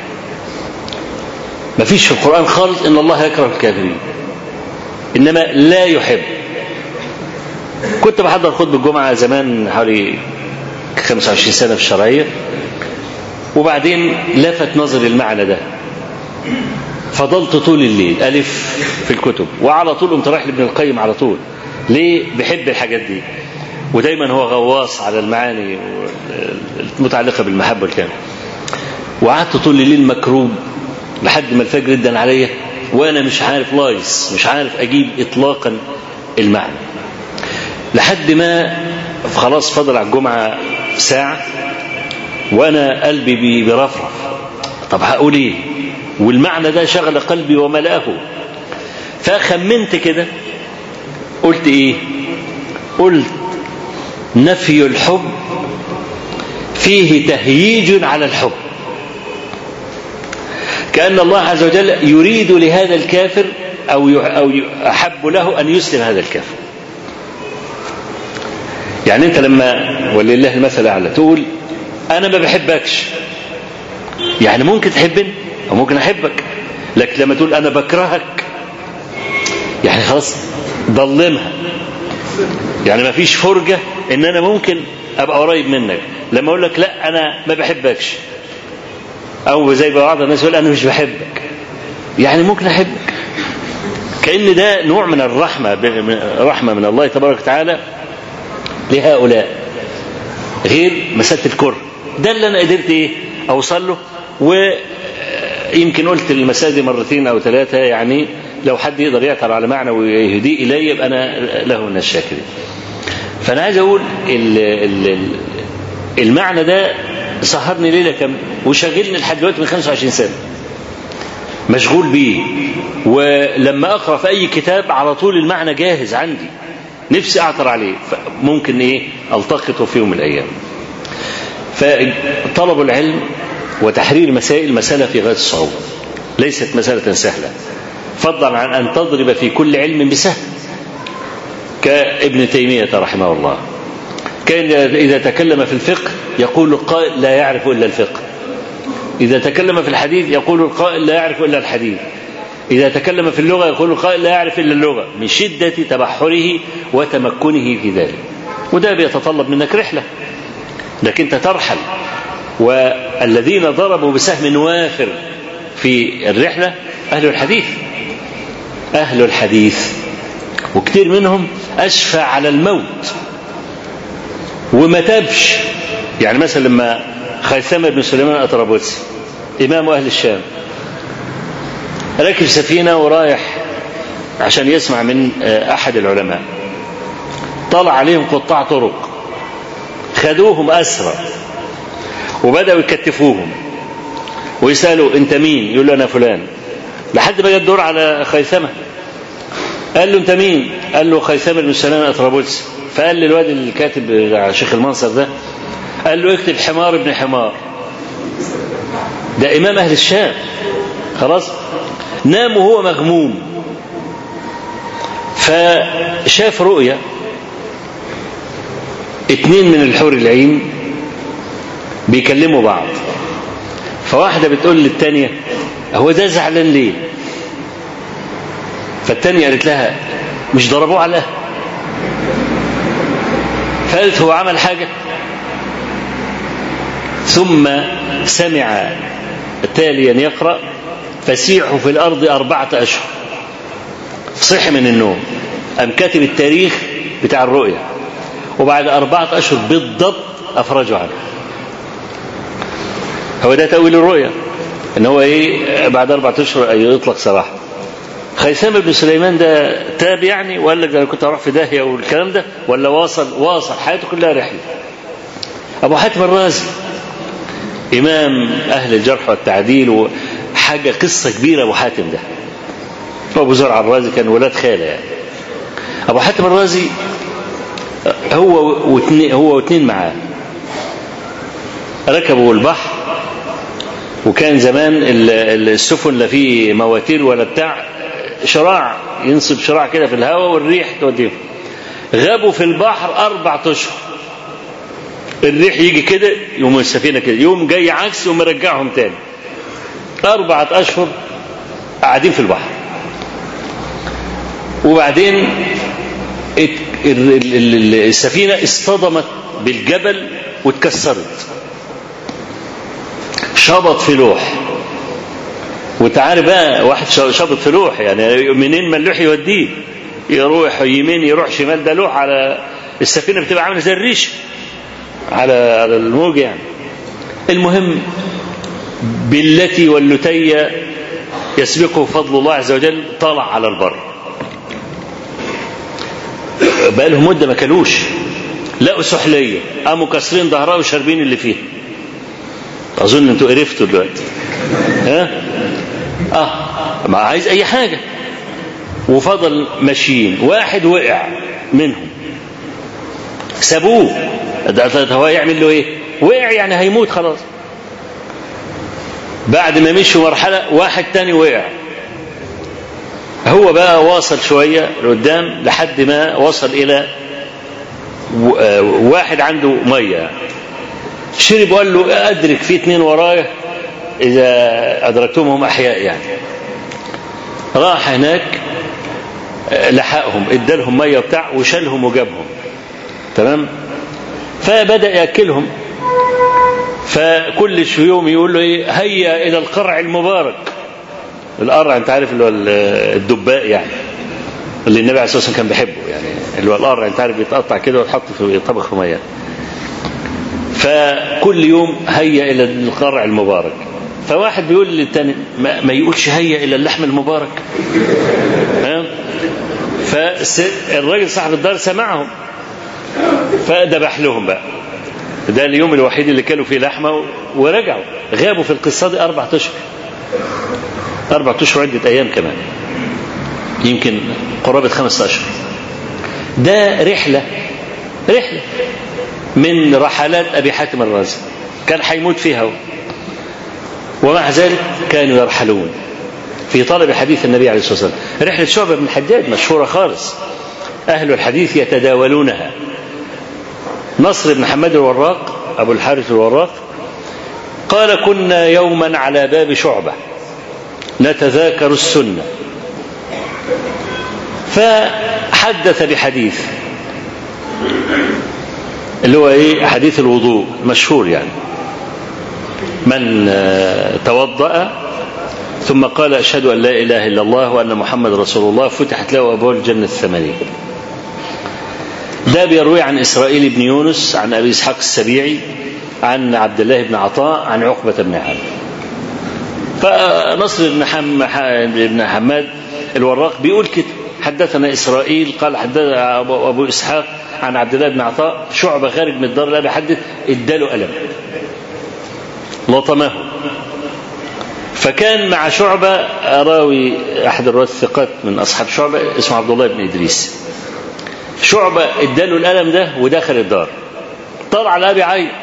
ما فيش في القرآن خالص إن الله يكره الكافرين إنما لا يحب كنت بحضر خطبة الجمعة زمان حوالي 25 سنة في الشرعية وبعدين لفت نظري المعنى ده فضلت طول الليل ألف في الكتب وعلى طول قمت رايح لابن القيم على طول ليه بحب الحاجات دي ودايما هو غواص على المعاني المتعلقة بالمحبة والكلام وقعدت طول الليل مكروب لحد ما الفجر ادن عليا وانا مش عارف لايص مش عارف اجيب اطلاقا المعنى لحد ما خلاص فضل على الجمعة ساعة وانا قلبي برفرف طب هقول ايه والمعنى ده شغل قلبي وملاه فخمنت كده قلت ايه قلت نفي الحب فيه تهييج على الحب كأن الله عز وجل يريد لهذا الكافر أو أو أحب له أن يسلم هذا الكافر. يعني أنت لما ولله المثل الأعلى تقول أنا ما بحبكش يعني ممكن تحبني أو ممكن أحبك لكن لما تقول أنا بكرهك يعني خلاص ضلمها يعني ما فيش فرجة إن أنا ممكن أبقى قريب منك لما أقول لك لا أنا ما بحبكش أو زي بعض الناس يقول أنا مش بحبك يعني ممكن أحبك كأن ده نوع من الرحمة رحمة من الله تبارك وتعالى لهؤلاء غير مسألة الكره ده اللي أنا قدرت إيه أوصل له ويمكن قلت المسألة دي مرتين أو ثلاثة يعني لو حد يقدر يعثر على معنى ويهديه إلي يبقى أنا له من الشاكرين فأنا عايز أقول ال ال المعنى ده سهرني ليلة كم وشغلني لحد دلوقتي من 25 سنة مشغول بيه ولما أقرأ في أي كتاب على طول المعنى جاهز عندي نفسي أعثر عليه ممكن إيه ألتقطه في يوم من الأيام فطلب العلم وتحرير مسائل مسألة في غاية الصعوبة ليست مسألة سهلة فضلا عن أن تضرب في كل علم بسهل كابن تيمية رحمه الله كان إذا تكلم في الفقه يقول القائل لا يعرف إلا الفقه إذا تكلم في الحديث يقول القائل لا يعرف إلا الحديث إذا تكلم في اللغة يقول القائل لا يعرف إلا اللغة من شدة تبحره وتمكنه في ذلك وده بيتطلب منك رحلة انك انت ترحل والذين ضربوا بسهم وافر في الرحلة أهل الحديث أهل الحديث وكثير منهم أشفى على الموت وما تابش يعني مثلا لما خيثمة بن سليمان الأطرابلسي إمام أهل الشام راكب سفينة ورايح عشان يسمع من أحد العلماء طلع عليهم قطاع طرق خدوهم أسرى وبدأوا يكتفوهم ويسألوا أنت مين يقول له أنا فلان لحد ما جاء الدور على خيثمة قال له أنت مين قال له خيثمة بن سليمان أطرابلسي فقال للواد الكاتب على شيخ المنصر ده قال له اكتب حمار ابن حمار ده إمام أهل الشام خلاص نام وهو مغموم فشاف رؤيا اتنين من الحور العين بيكلموا بعض فواحدة بتقول للتانية هو ده زعلان ليه فالتانية قالت لها مش ضربوه على الأهل فقالت هو عمل حاجة ثم سمع تاليا يقرأ فسيحوا في الأرض أربعة أشهر صحي من النوم أم كاتب التاريخ بتاع الرؤيا وبعد أربعة أشهر بالضبط أفرجوا عنه هو ده تأويل الرؤيا إن هو إيه بعد أربعة أشهر يطلق سراحه خيثمة بن سليمان ده تاب يعني وقال لك أنا كنت أروح في داهية والكلام ده ولا واصل واصل حياته كلها رحلة أبو حاتم الرازي إمام أهل الجرح والتعديل وحاجة قصة كبيرة أبو حاتم ده أبو زرع الرازي كان ولاد خالة يعني أبو حاتم الرازي هو واثنين هو واثنين معاه ركبوا البحر وكان زمان السفن لا فيه مواتير ولا بتاع شراع ينصب شراع كده في الهواء والريح توديهم غابوا في البحر أربع أشهر الريح يجي كده يوم السفينة كده يوم جاي عكس يوم مرجعهم تاني أربعة أشهر قاعدين في البحر وبعدين السفينة اصطدمت بالجبل واتكسرت شبط في لوح وانت عارف بقى واحد شبط في لوح يعني منين ما اللوح يوديه يروح يمين يروح شمال ده لوح على السفينه بتبقى عامله زي الريش على على الموج يعني المهم بالتي واللتي يسبقه فضل الله عز وجل طلع على البر بقى لهم مده ما كلوش لقوا سحليه قاموا كاسرين ظهرها وشاربين اللي فيها اظن انتوا قرفتوا دلوقتي ها اه ما عايز اي حاجه وفضل ماشيين واحد وقع منهم سابوه ده هو يعمل له ايه وقع يعني هيموت خلاص بعد ما مشوا مرحله واحد تاني وقع هو بقى واصل شويه لقدام لحد ما وصل الى واحد عنده ميه شرب وقال له ادرك في اتنين ورايا اذا ادركتهم هم احياء يعني راح هناك لحقهم ادالهم ميه وبتاع وشالهم وجابهم تمام فبدا ياكلهم فكل يوم يقول له ايه هيا الى القرع المبارك القرع انت عارف اللي هو الدباء يعني اللي النبي عليه الصلاه والسلام كان بيحبه يعني اللي هو القرع انت عارف بيتقطع كده ويتحط في طبخ في ميه فكل يوم هيا الى القرع المبارك فواحد بيقول للتاني ما, ما يقولش هيا إلى اللحم المبارك ها؟ فالراجل صاحب الدار سمعهم فذبح لهم بقى ده اليوم الوحيد اللي كانوا فيه لحمه ورجعوا غابوا في القصه دي اربع اشهر اربع اشهر عده ايام كمان يمكن قرابه خمسة اشهر ده رحله رحله من رحلات ابي حاتم الرازي كان هيموت فيها ومع ذلك كانوا يرحلون في طلب حديث النبي عليه الصلاه والسلام رحله شعبه بن الحجاج مشهوره خالص اهل الحديث يتداولونها نصر بن حماد الوراق أبو الحارث الوراق قال كنا يوما على باب شعبة نتذاكر السنة فحدث بحديث اللي هو ايه حديث الوضوء مشهور يعني من توضأ ثم قال أشهد أن لا إله إلا الله وأن محمد رسول الله فتحت له أبواب الجنة الثمانية ده بيروي عن إسرائيل بن يونس عن أبي إسحاق السبيعي عن عبد الله بن عطاء عن عقبة بن عامر فنصر بن, حم بن حماد الوراق بيقول كده حدثنا إسرائيل قال حدثنا أبو إسحاق عن عبد الله بن عطاء شعبة خارج من الدار لا بيحدث اداله ألم لطمه فكان مع شعبة راوي أحد الرواة الثقات من أصحاب شعبة اسمه عبد الله بن إدريس شعبة اداله الألم ده ودخل الدار طلع على أبي عيط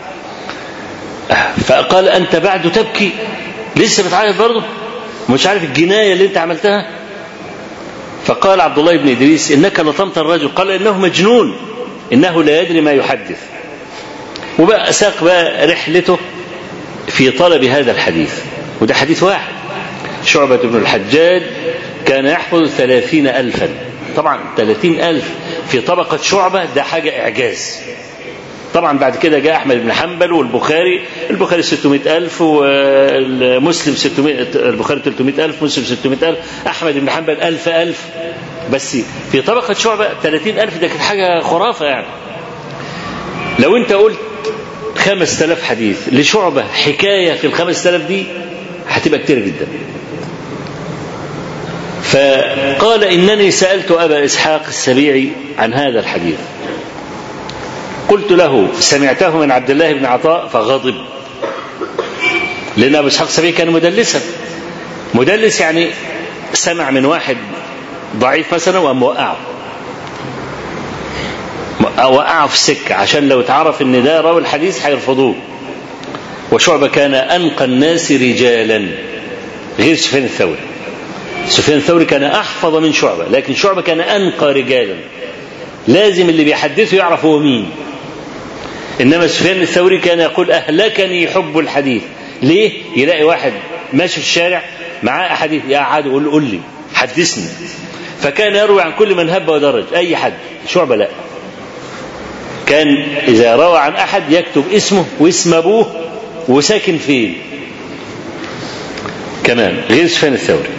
فقال أنت بعد تبكي لسه بتعيط برضه مش عارف الجناية اللي أنت عملتها فقال عبد الله بن إدريس إنك لطمت الرجل قال إنه مجنون إنه لا يدري ما يحدث وبقى ساق بقى رحلته في طلب هذا الحديث وده حديث واحد شعبة بن الحجاج كان يحفظ ثلاثين ألفا طبعا ثلاثين ألف في طبقة شعبة ده حاجة إعجاز طبعا بعد كده جاء أحمد بن حنبل والبخاري البخاري 600 ألف والمسلم 600 البخاري 300 ألف مسلم 600 ألف أحمد بن حنبل ألف ألف بس في طبقة شعبة 30 ألف ده كانت حاجة خرافة يعني لو أنت قلت خمس تلاف حديث لشعبة حكاية في الخمس تلاف دي هتبقى كتير جدا فقال إنني سألت أبا إسحاق السبيعي عن هذا الحديث قلت له سمعته من عبد الله بن عطاء فغضب لأن أبو إسحاق السبيعي كان مدلسا مدلس يعني سمع من واحد ضعيف مثلا وقام وقعه وقعه في السكة عشان لو اتعرف ان ده راوي الحديث هيرفضوه وشعبة كان أنقى الناس رجالا غير سفيان الثوري سفيان الثوري كان أحفظ من شعبة لكن شعبة كان أنقى رجالا لازم اللي بيحدثه يعرف هو مين إنما سفيان الثوري كان يقول أهلكني حب الحديث ليه يلاقي واحد ماشي في الشارع معاه أحاديث يا عاد يقول قول لي حدثني فكان يروي عن كل من هب ودرج أي حد شعبة لا كان إذا روى عن أحد يكتب اسمه واسم أبوه وساكن فين كمان غير سفيان الثوري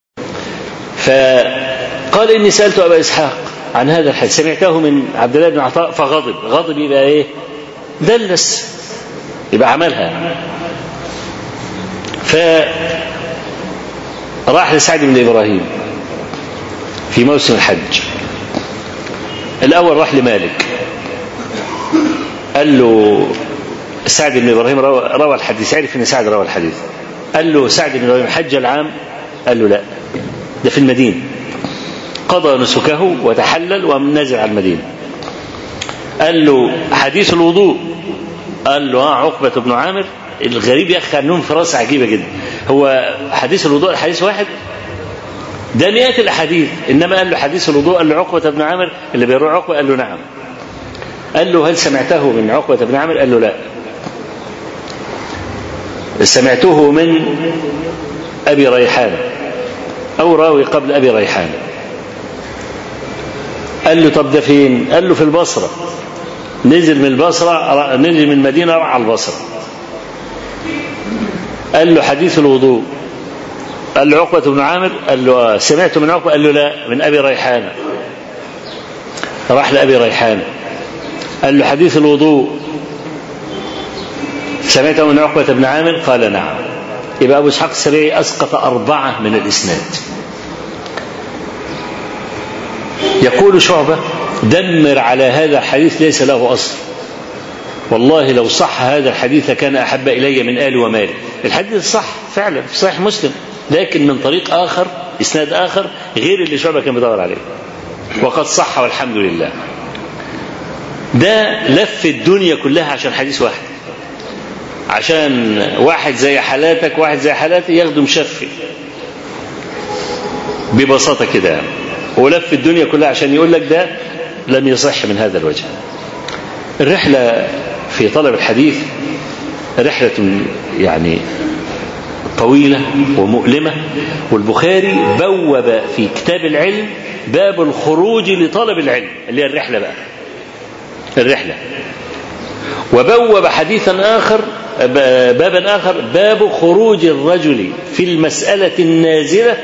فقال إني سألت أبا إسحاق عن هذا الحديث سمعته من عبد الله بن عطاء فغضب غضب يبقى إيه دلس يبقى عملها فراح لسعد بن إبراهيم في موسم الحج الأول راح لمالك قال له سعد بن ابراهيم روى, روى الحديث عرف ان سعد روى الحديث قال له سعد بن ابراهيم حج العام قال له لا ده في المدينه قضى نسكه وتحلل وقام نازل على المدينه قال له حديث الوضوء قال له اه عقبه بن عامر الغريب يا اخي عندهم فراسه عجيبه جدا هو حديث الوضوء حديث واحد ده مئات الاحاديث انما قال له حديث الوضوء قال له عقبه بن عامر اللي بيروح عقبه قال له نعم قال له هل سمعته من عقبة بن عامر قال له لا سمعته من أبي ريحان أو راوي قبل أبي ريحان قال له طب ده فين قال له في البصرة نزل من البصرة نزل من المدينة راح على البصرة قال له حديث الوضوء قال له عقبة بن عامر قال له سمعت من عقبة قال له لا من أبي ريحان راح لأبي ريحان قال له حديث الوضوء سمعته من عقبة بن عامر قال نعم يبقى أبو إسحاق السبيعي أسقط أربعة من الإسناد يقول شعبة دمر على هذا الحديث ليس له أصل والله لو صح هذا الحديث لكان أحب إلي من آل ومال الحديث صح فعلا في صحيح مسلم لكن من طريق آخر إسناد آخر غير اللي شعبة كان بيدور عليه وقد صح والحمد لله ده لف الدنيا كلها عشان حديث واحد عشان واحد زي حالاتك واحد زي حالاتي ياخده مشفي ببساطة كده يعني ولف الدنيا كلها عشان يقول لك ده لم يصح من هذا الوجه الرحلة في طلب الحديث رحلة يعني طويلة ومؤلمة والبخاري بوب في كتاب العلم باب الخروج لطلب العلم اللي هي الرحلة بقى الرحلة وبوب حديثا آخر بابا آخر باب خروج الرجل في المسألة النازلة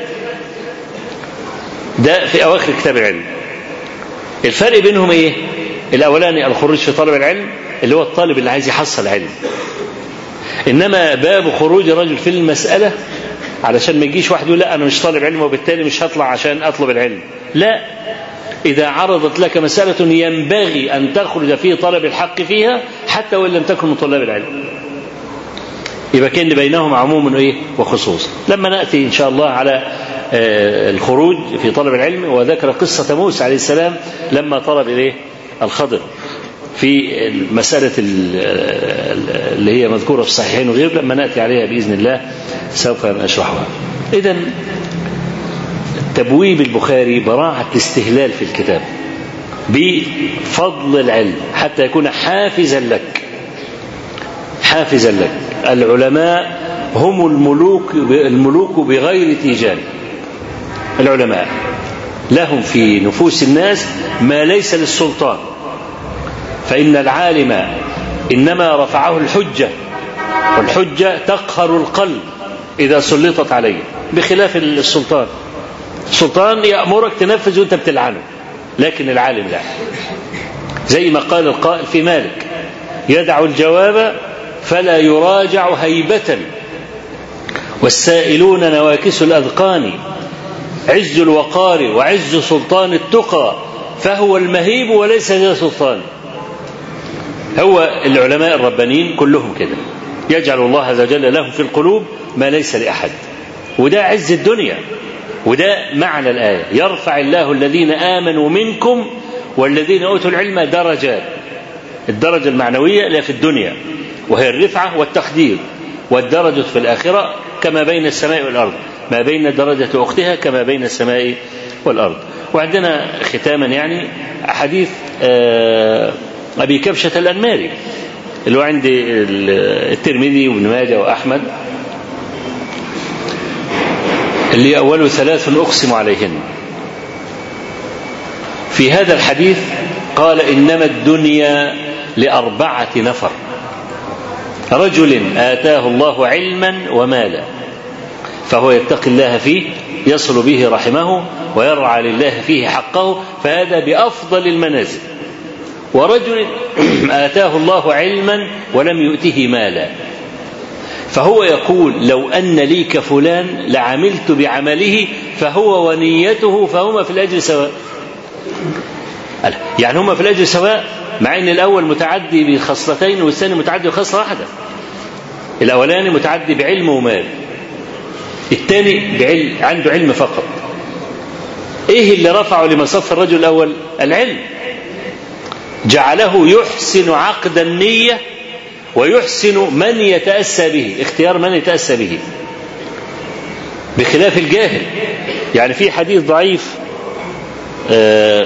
ده في أواخر كتاب العلم الفرق بينهم إيه الأولاني الخروج في طلب العلم اللي هو الطالب اللي عايز يحصل علم إنما باب خروج الرجل في المسألة علشان ما يجيش واحد يقول لا أنا مش طالب علم وبالتالي مش هطلع عشان أطلب العلم لا إذا عرضت لك مسألة ينبغي أن تخرج في طلب الحق فيها حتى وإن لم تكن من طلاب العلم يبقى كان بينهم عموم إيه وخصوص لما نأتي إن شاء الله على الخروج في طلب العلم وذكر قصة موسى عليه السلام لما طلب إليه الخضر في مسألة اللي هي مذكورة في الصحيحين وغيره لما نأتي عليها بإذن الله سوف نشرحها إذا تبويب البخاري براعة الاستهلال في الكتاب بفضل العلم حتى يكون حافزا لك حافزا لك العلماء هم الملوك الملوك بغير تيجان العلماء لهم في نفوس الناس ما ليس للسلطان فإن العالم إنما رفعه الحجة والحجة تقهر القلب إذا سلطت عليه بخلاف السلطان السلطان يأمرك تنفذ وانت بتلعنه لكن العالم لا زي ما قال القائل في مالك يدع الجواب فلا يراجع هيبة والسائلون نواكس الأذقان عز الوقار وعز سلطان التقى فهو المهيب وليس ذا سلطان هو العلماء الربانيين كلهم كده يجعل الله عز وجل لهم في القلوب ما ليس لأحد وده عز الدنيا وده معنى الآية يرفع الله الذين آمنوا منكم والذين أوتوا العلم درجات الدرجة المعنوية لا في الدنيا وهي الرفعة والتقدير والدرجة في الآخرة كما بين السماء والأرض ما بين درجة أختها كما بين السماء والأرض وعندنا ختاما يعني حديث أبي كبشة الأنماري اللي هو عند الترمذي وابن ماجه وأحمد اللي أوله ثلاث أقسم عليهن في هذا الحديث قال إنما الدنيا لأربعة نفر رجل آتاه الله علما ومالا فهو يتقي الله فيه يصل به رحمه ويرعى لله فيه حقه فهذا بأفضل المنازل ورجل آتاه الله علما ولم يؤته مالا فهو يقول لو أن لي كفلان لعملت بعمله فهو ونيته فهما في الأجر سواء يعني هما في الأجر سواء مع أن الأول متعدي بخصلتين والثاني متعدي بخصلة واحدة الأولاني متعدي بعلم ومال الثاني بعلم عنده علم فقط ايه اللي رفعه لمصف الرجل الاول العلم جعله يحسن عقد النيه ويحسن من يتاسى به اختيار من يتاسى به بخلاف الجاهل يعني في حديث ضعيف آه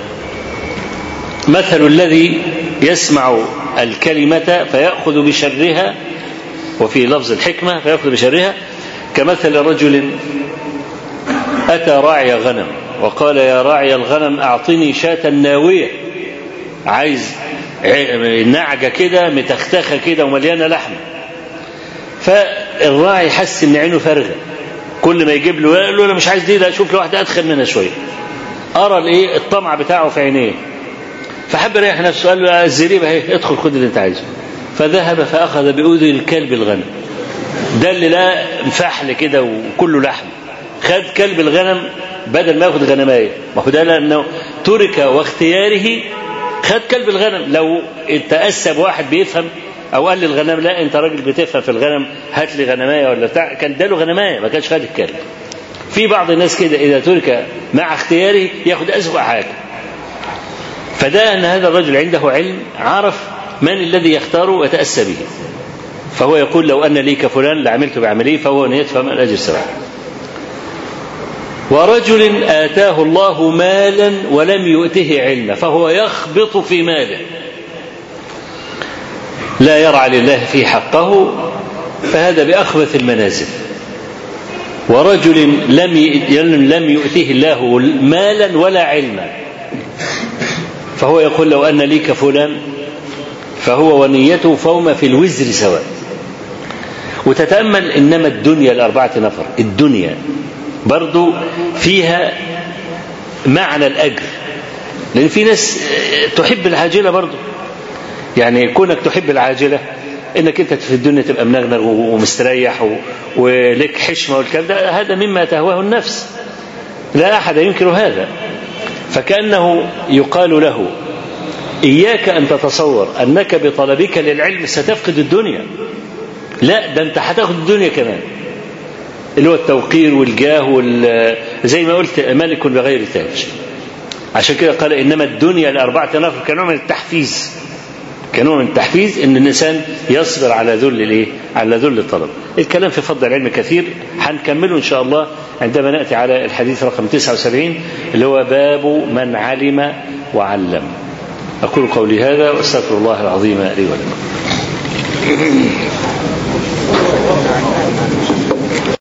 مثل الذي يسمع الكلمة فيأخذ بشرها وفي لفظ الحكمة فيأخذ بشرها كمثل رجل أتى راعي غنم وقال يا راعي الغنم أعطني شاة ناوية عايز نعجة كده متختخة كده ومليانة لحم فالراعي حس ان عينه فارغة كل ما يجيب له يقول له انا مش عايز دي لا شوف له واحدة ادخل منها شوية ارى الايه الطمع بتاعه في عينيه فحب يريح نفسه قال له الزريبة اهي ادخل خد اللي انت عايزه فذهب فاخذ باذن الكلب الغنم ده اللي لا فحل كده وكله لحم خد كلب الغنم بدل ما ياخد غنمايه ما هو ده لانه ترك واختياره خد كلب الغنم لو تأسى بواحد بيفهم او قال للغنم لا انت راجل بتفهم في الغنم هات لي غنمايه ولا بتاع كان اداله غنمايه ما كانش خد الكلب في بعض الناس كده اذا ترك مع اختياره ياخد اسوأ حاجه فده ان هذا الرجل عنده علم عرف من الذي يختاره ويتاسى به فهو يقول لو ان لي كفلان لعملت بعمليه فهو ان يدفع من الاجر سواء ورجل آتاه الله مالا ولم يؤته علما فهو يخبط في ماله لا يرعى لله في حقه فهذا بأخبث المنازل ورجل لم لم يؤته الله مالا ولا علما فهو يقول لو أن لي كفلان فهو ونيته فهما في الوزر سواء وتتأمل إنما الدنيا لأربعة نفر الدنيا برضو فيها معنى الأجر لأن في ناس تحب العاجلة برضو يعني كونك تحب العاجلة انك انت في الدنيا تبقى منغنغ ومستريح ولك حشمه والكلام ده هذا مما تهواه النفس لا احد ينكر هذا فكانه يقال له اياك ان تتصور انك بطلبك للعلم ستفقد الدنيا لا ده انت هتاخد الدنيا كمان اللي هو التوقير والجاه وال زي ما قلت ملك بغير تاج عشان كده قال انما الدنيا لاربعه نفر كنوع من التحفيز كنوع من التحفيز ان الانسان يصبر على ذل الايه؟ على ذل الطلب. الكلام في فضل العلم كثير هنكمله ان شاء الله عندما ناتي على الحديث رقم 79 اللي هو باب من علم وعلم. اقول قولي هذا واستغفر الله العظيم لي ولكم.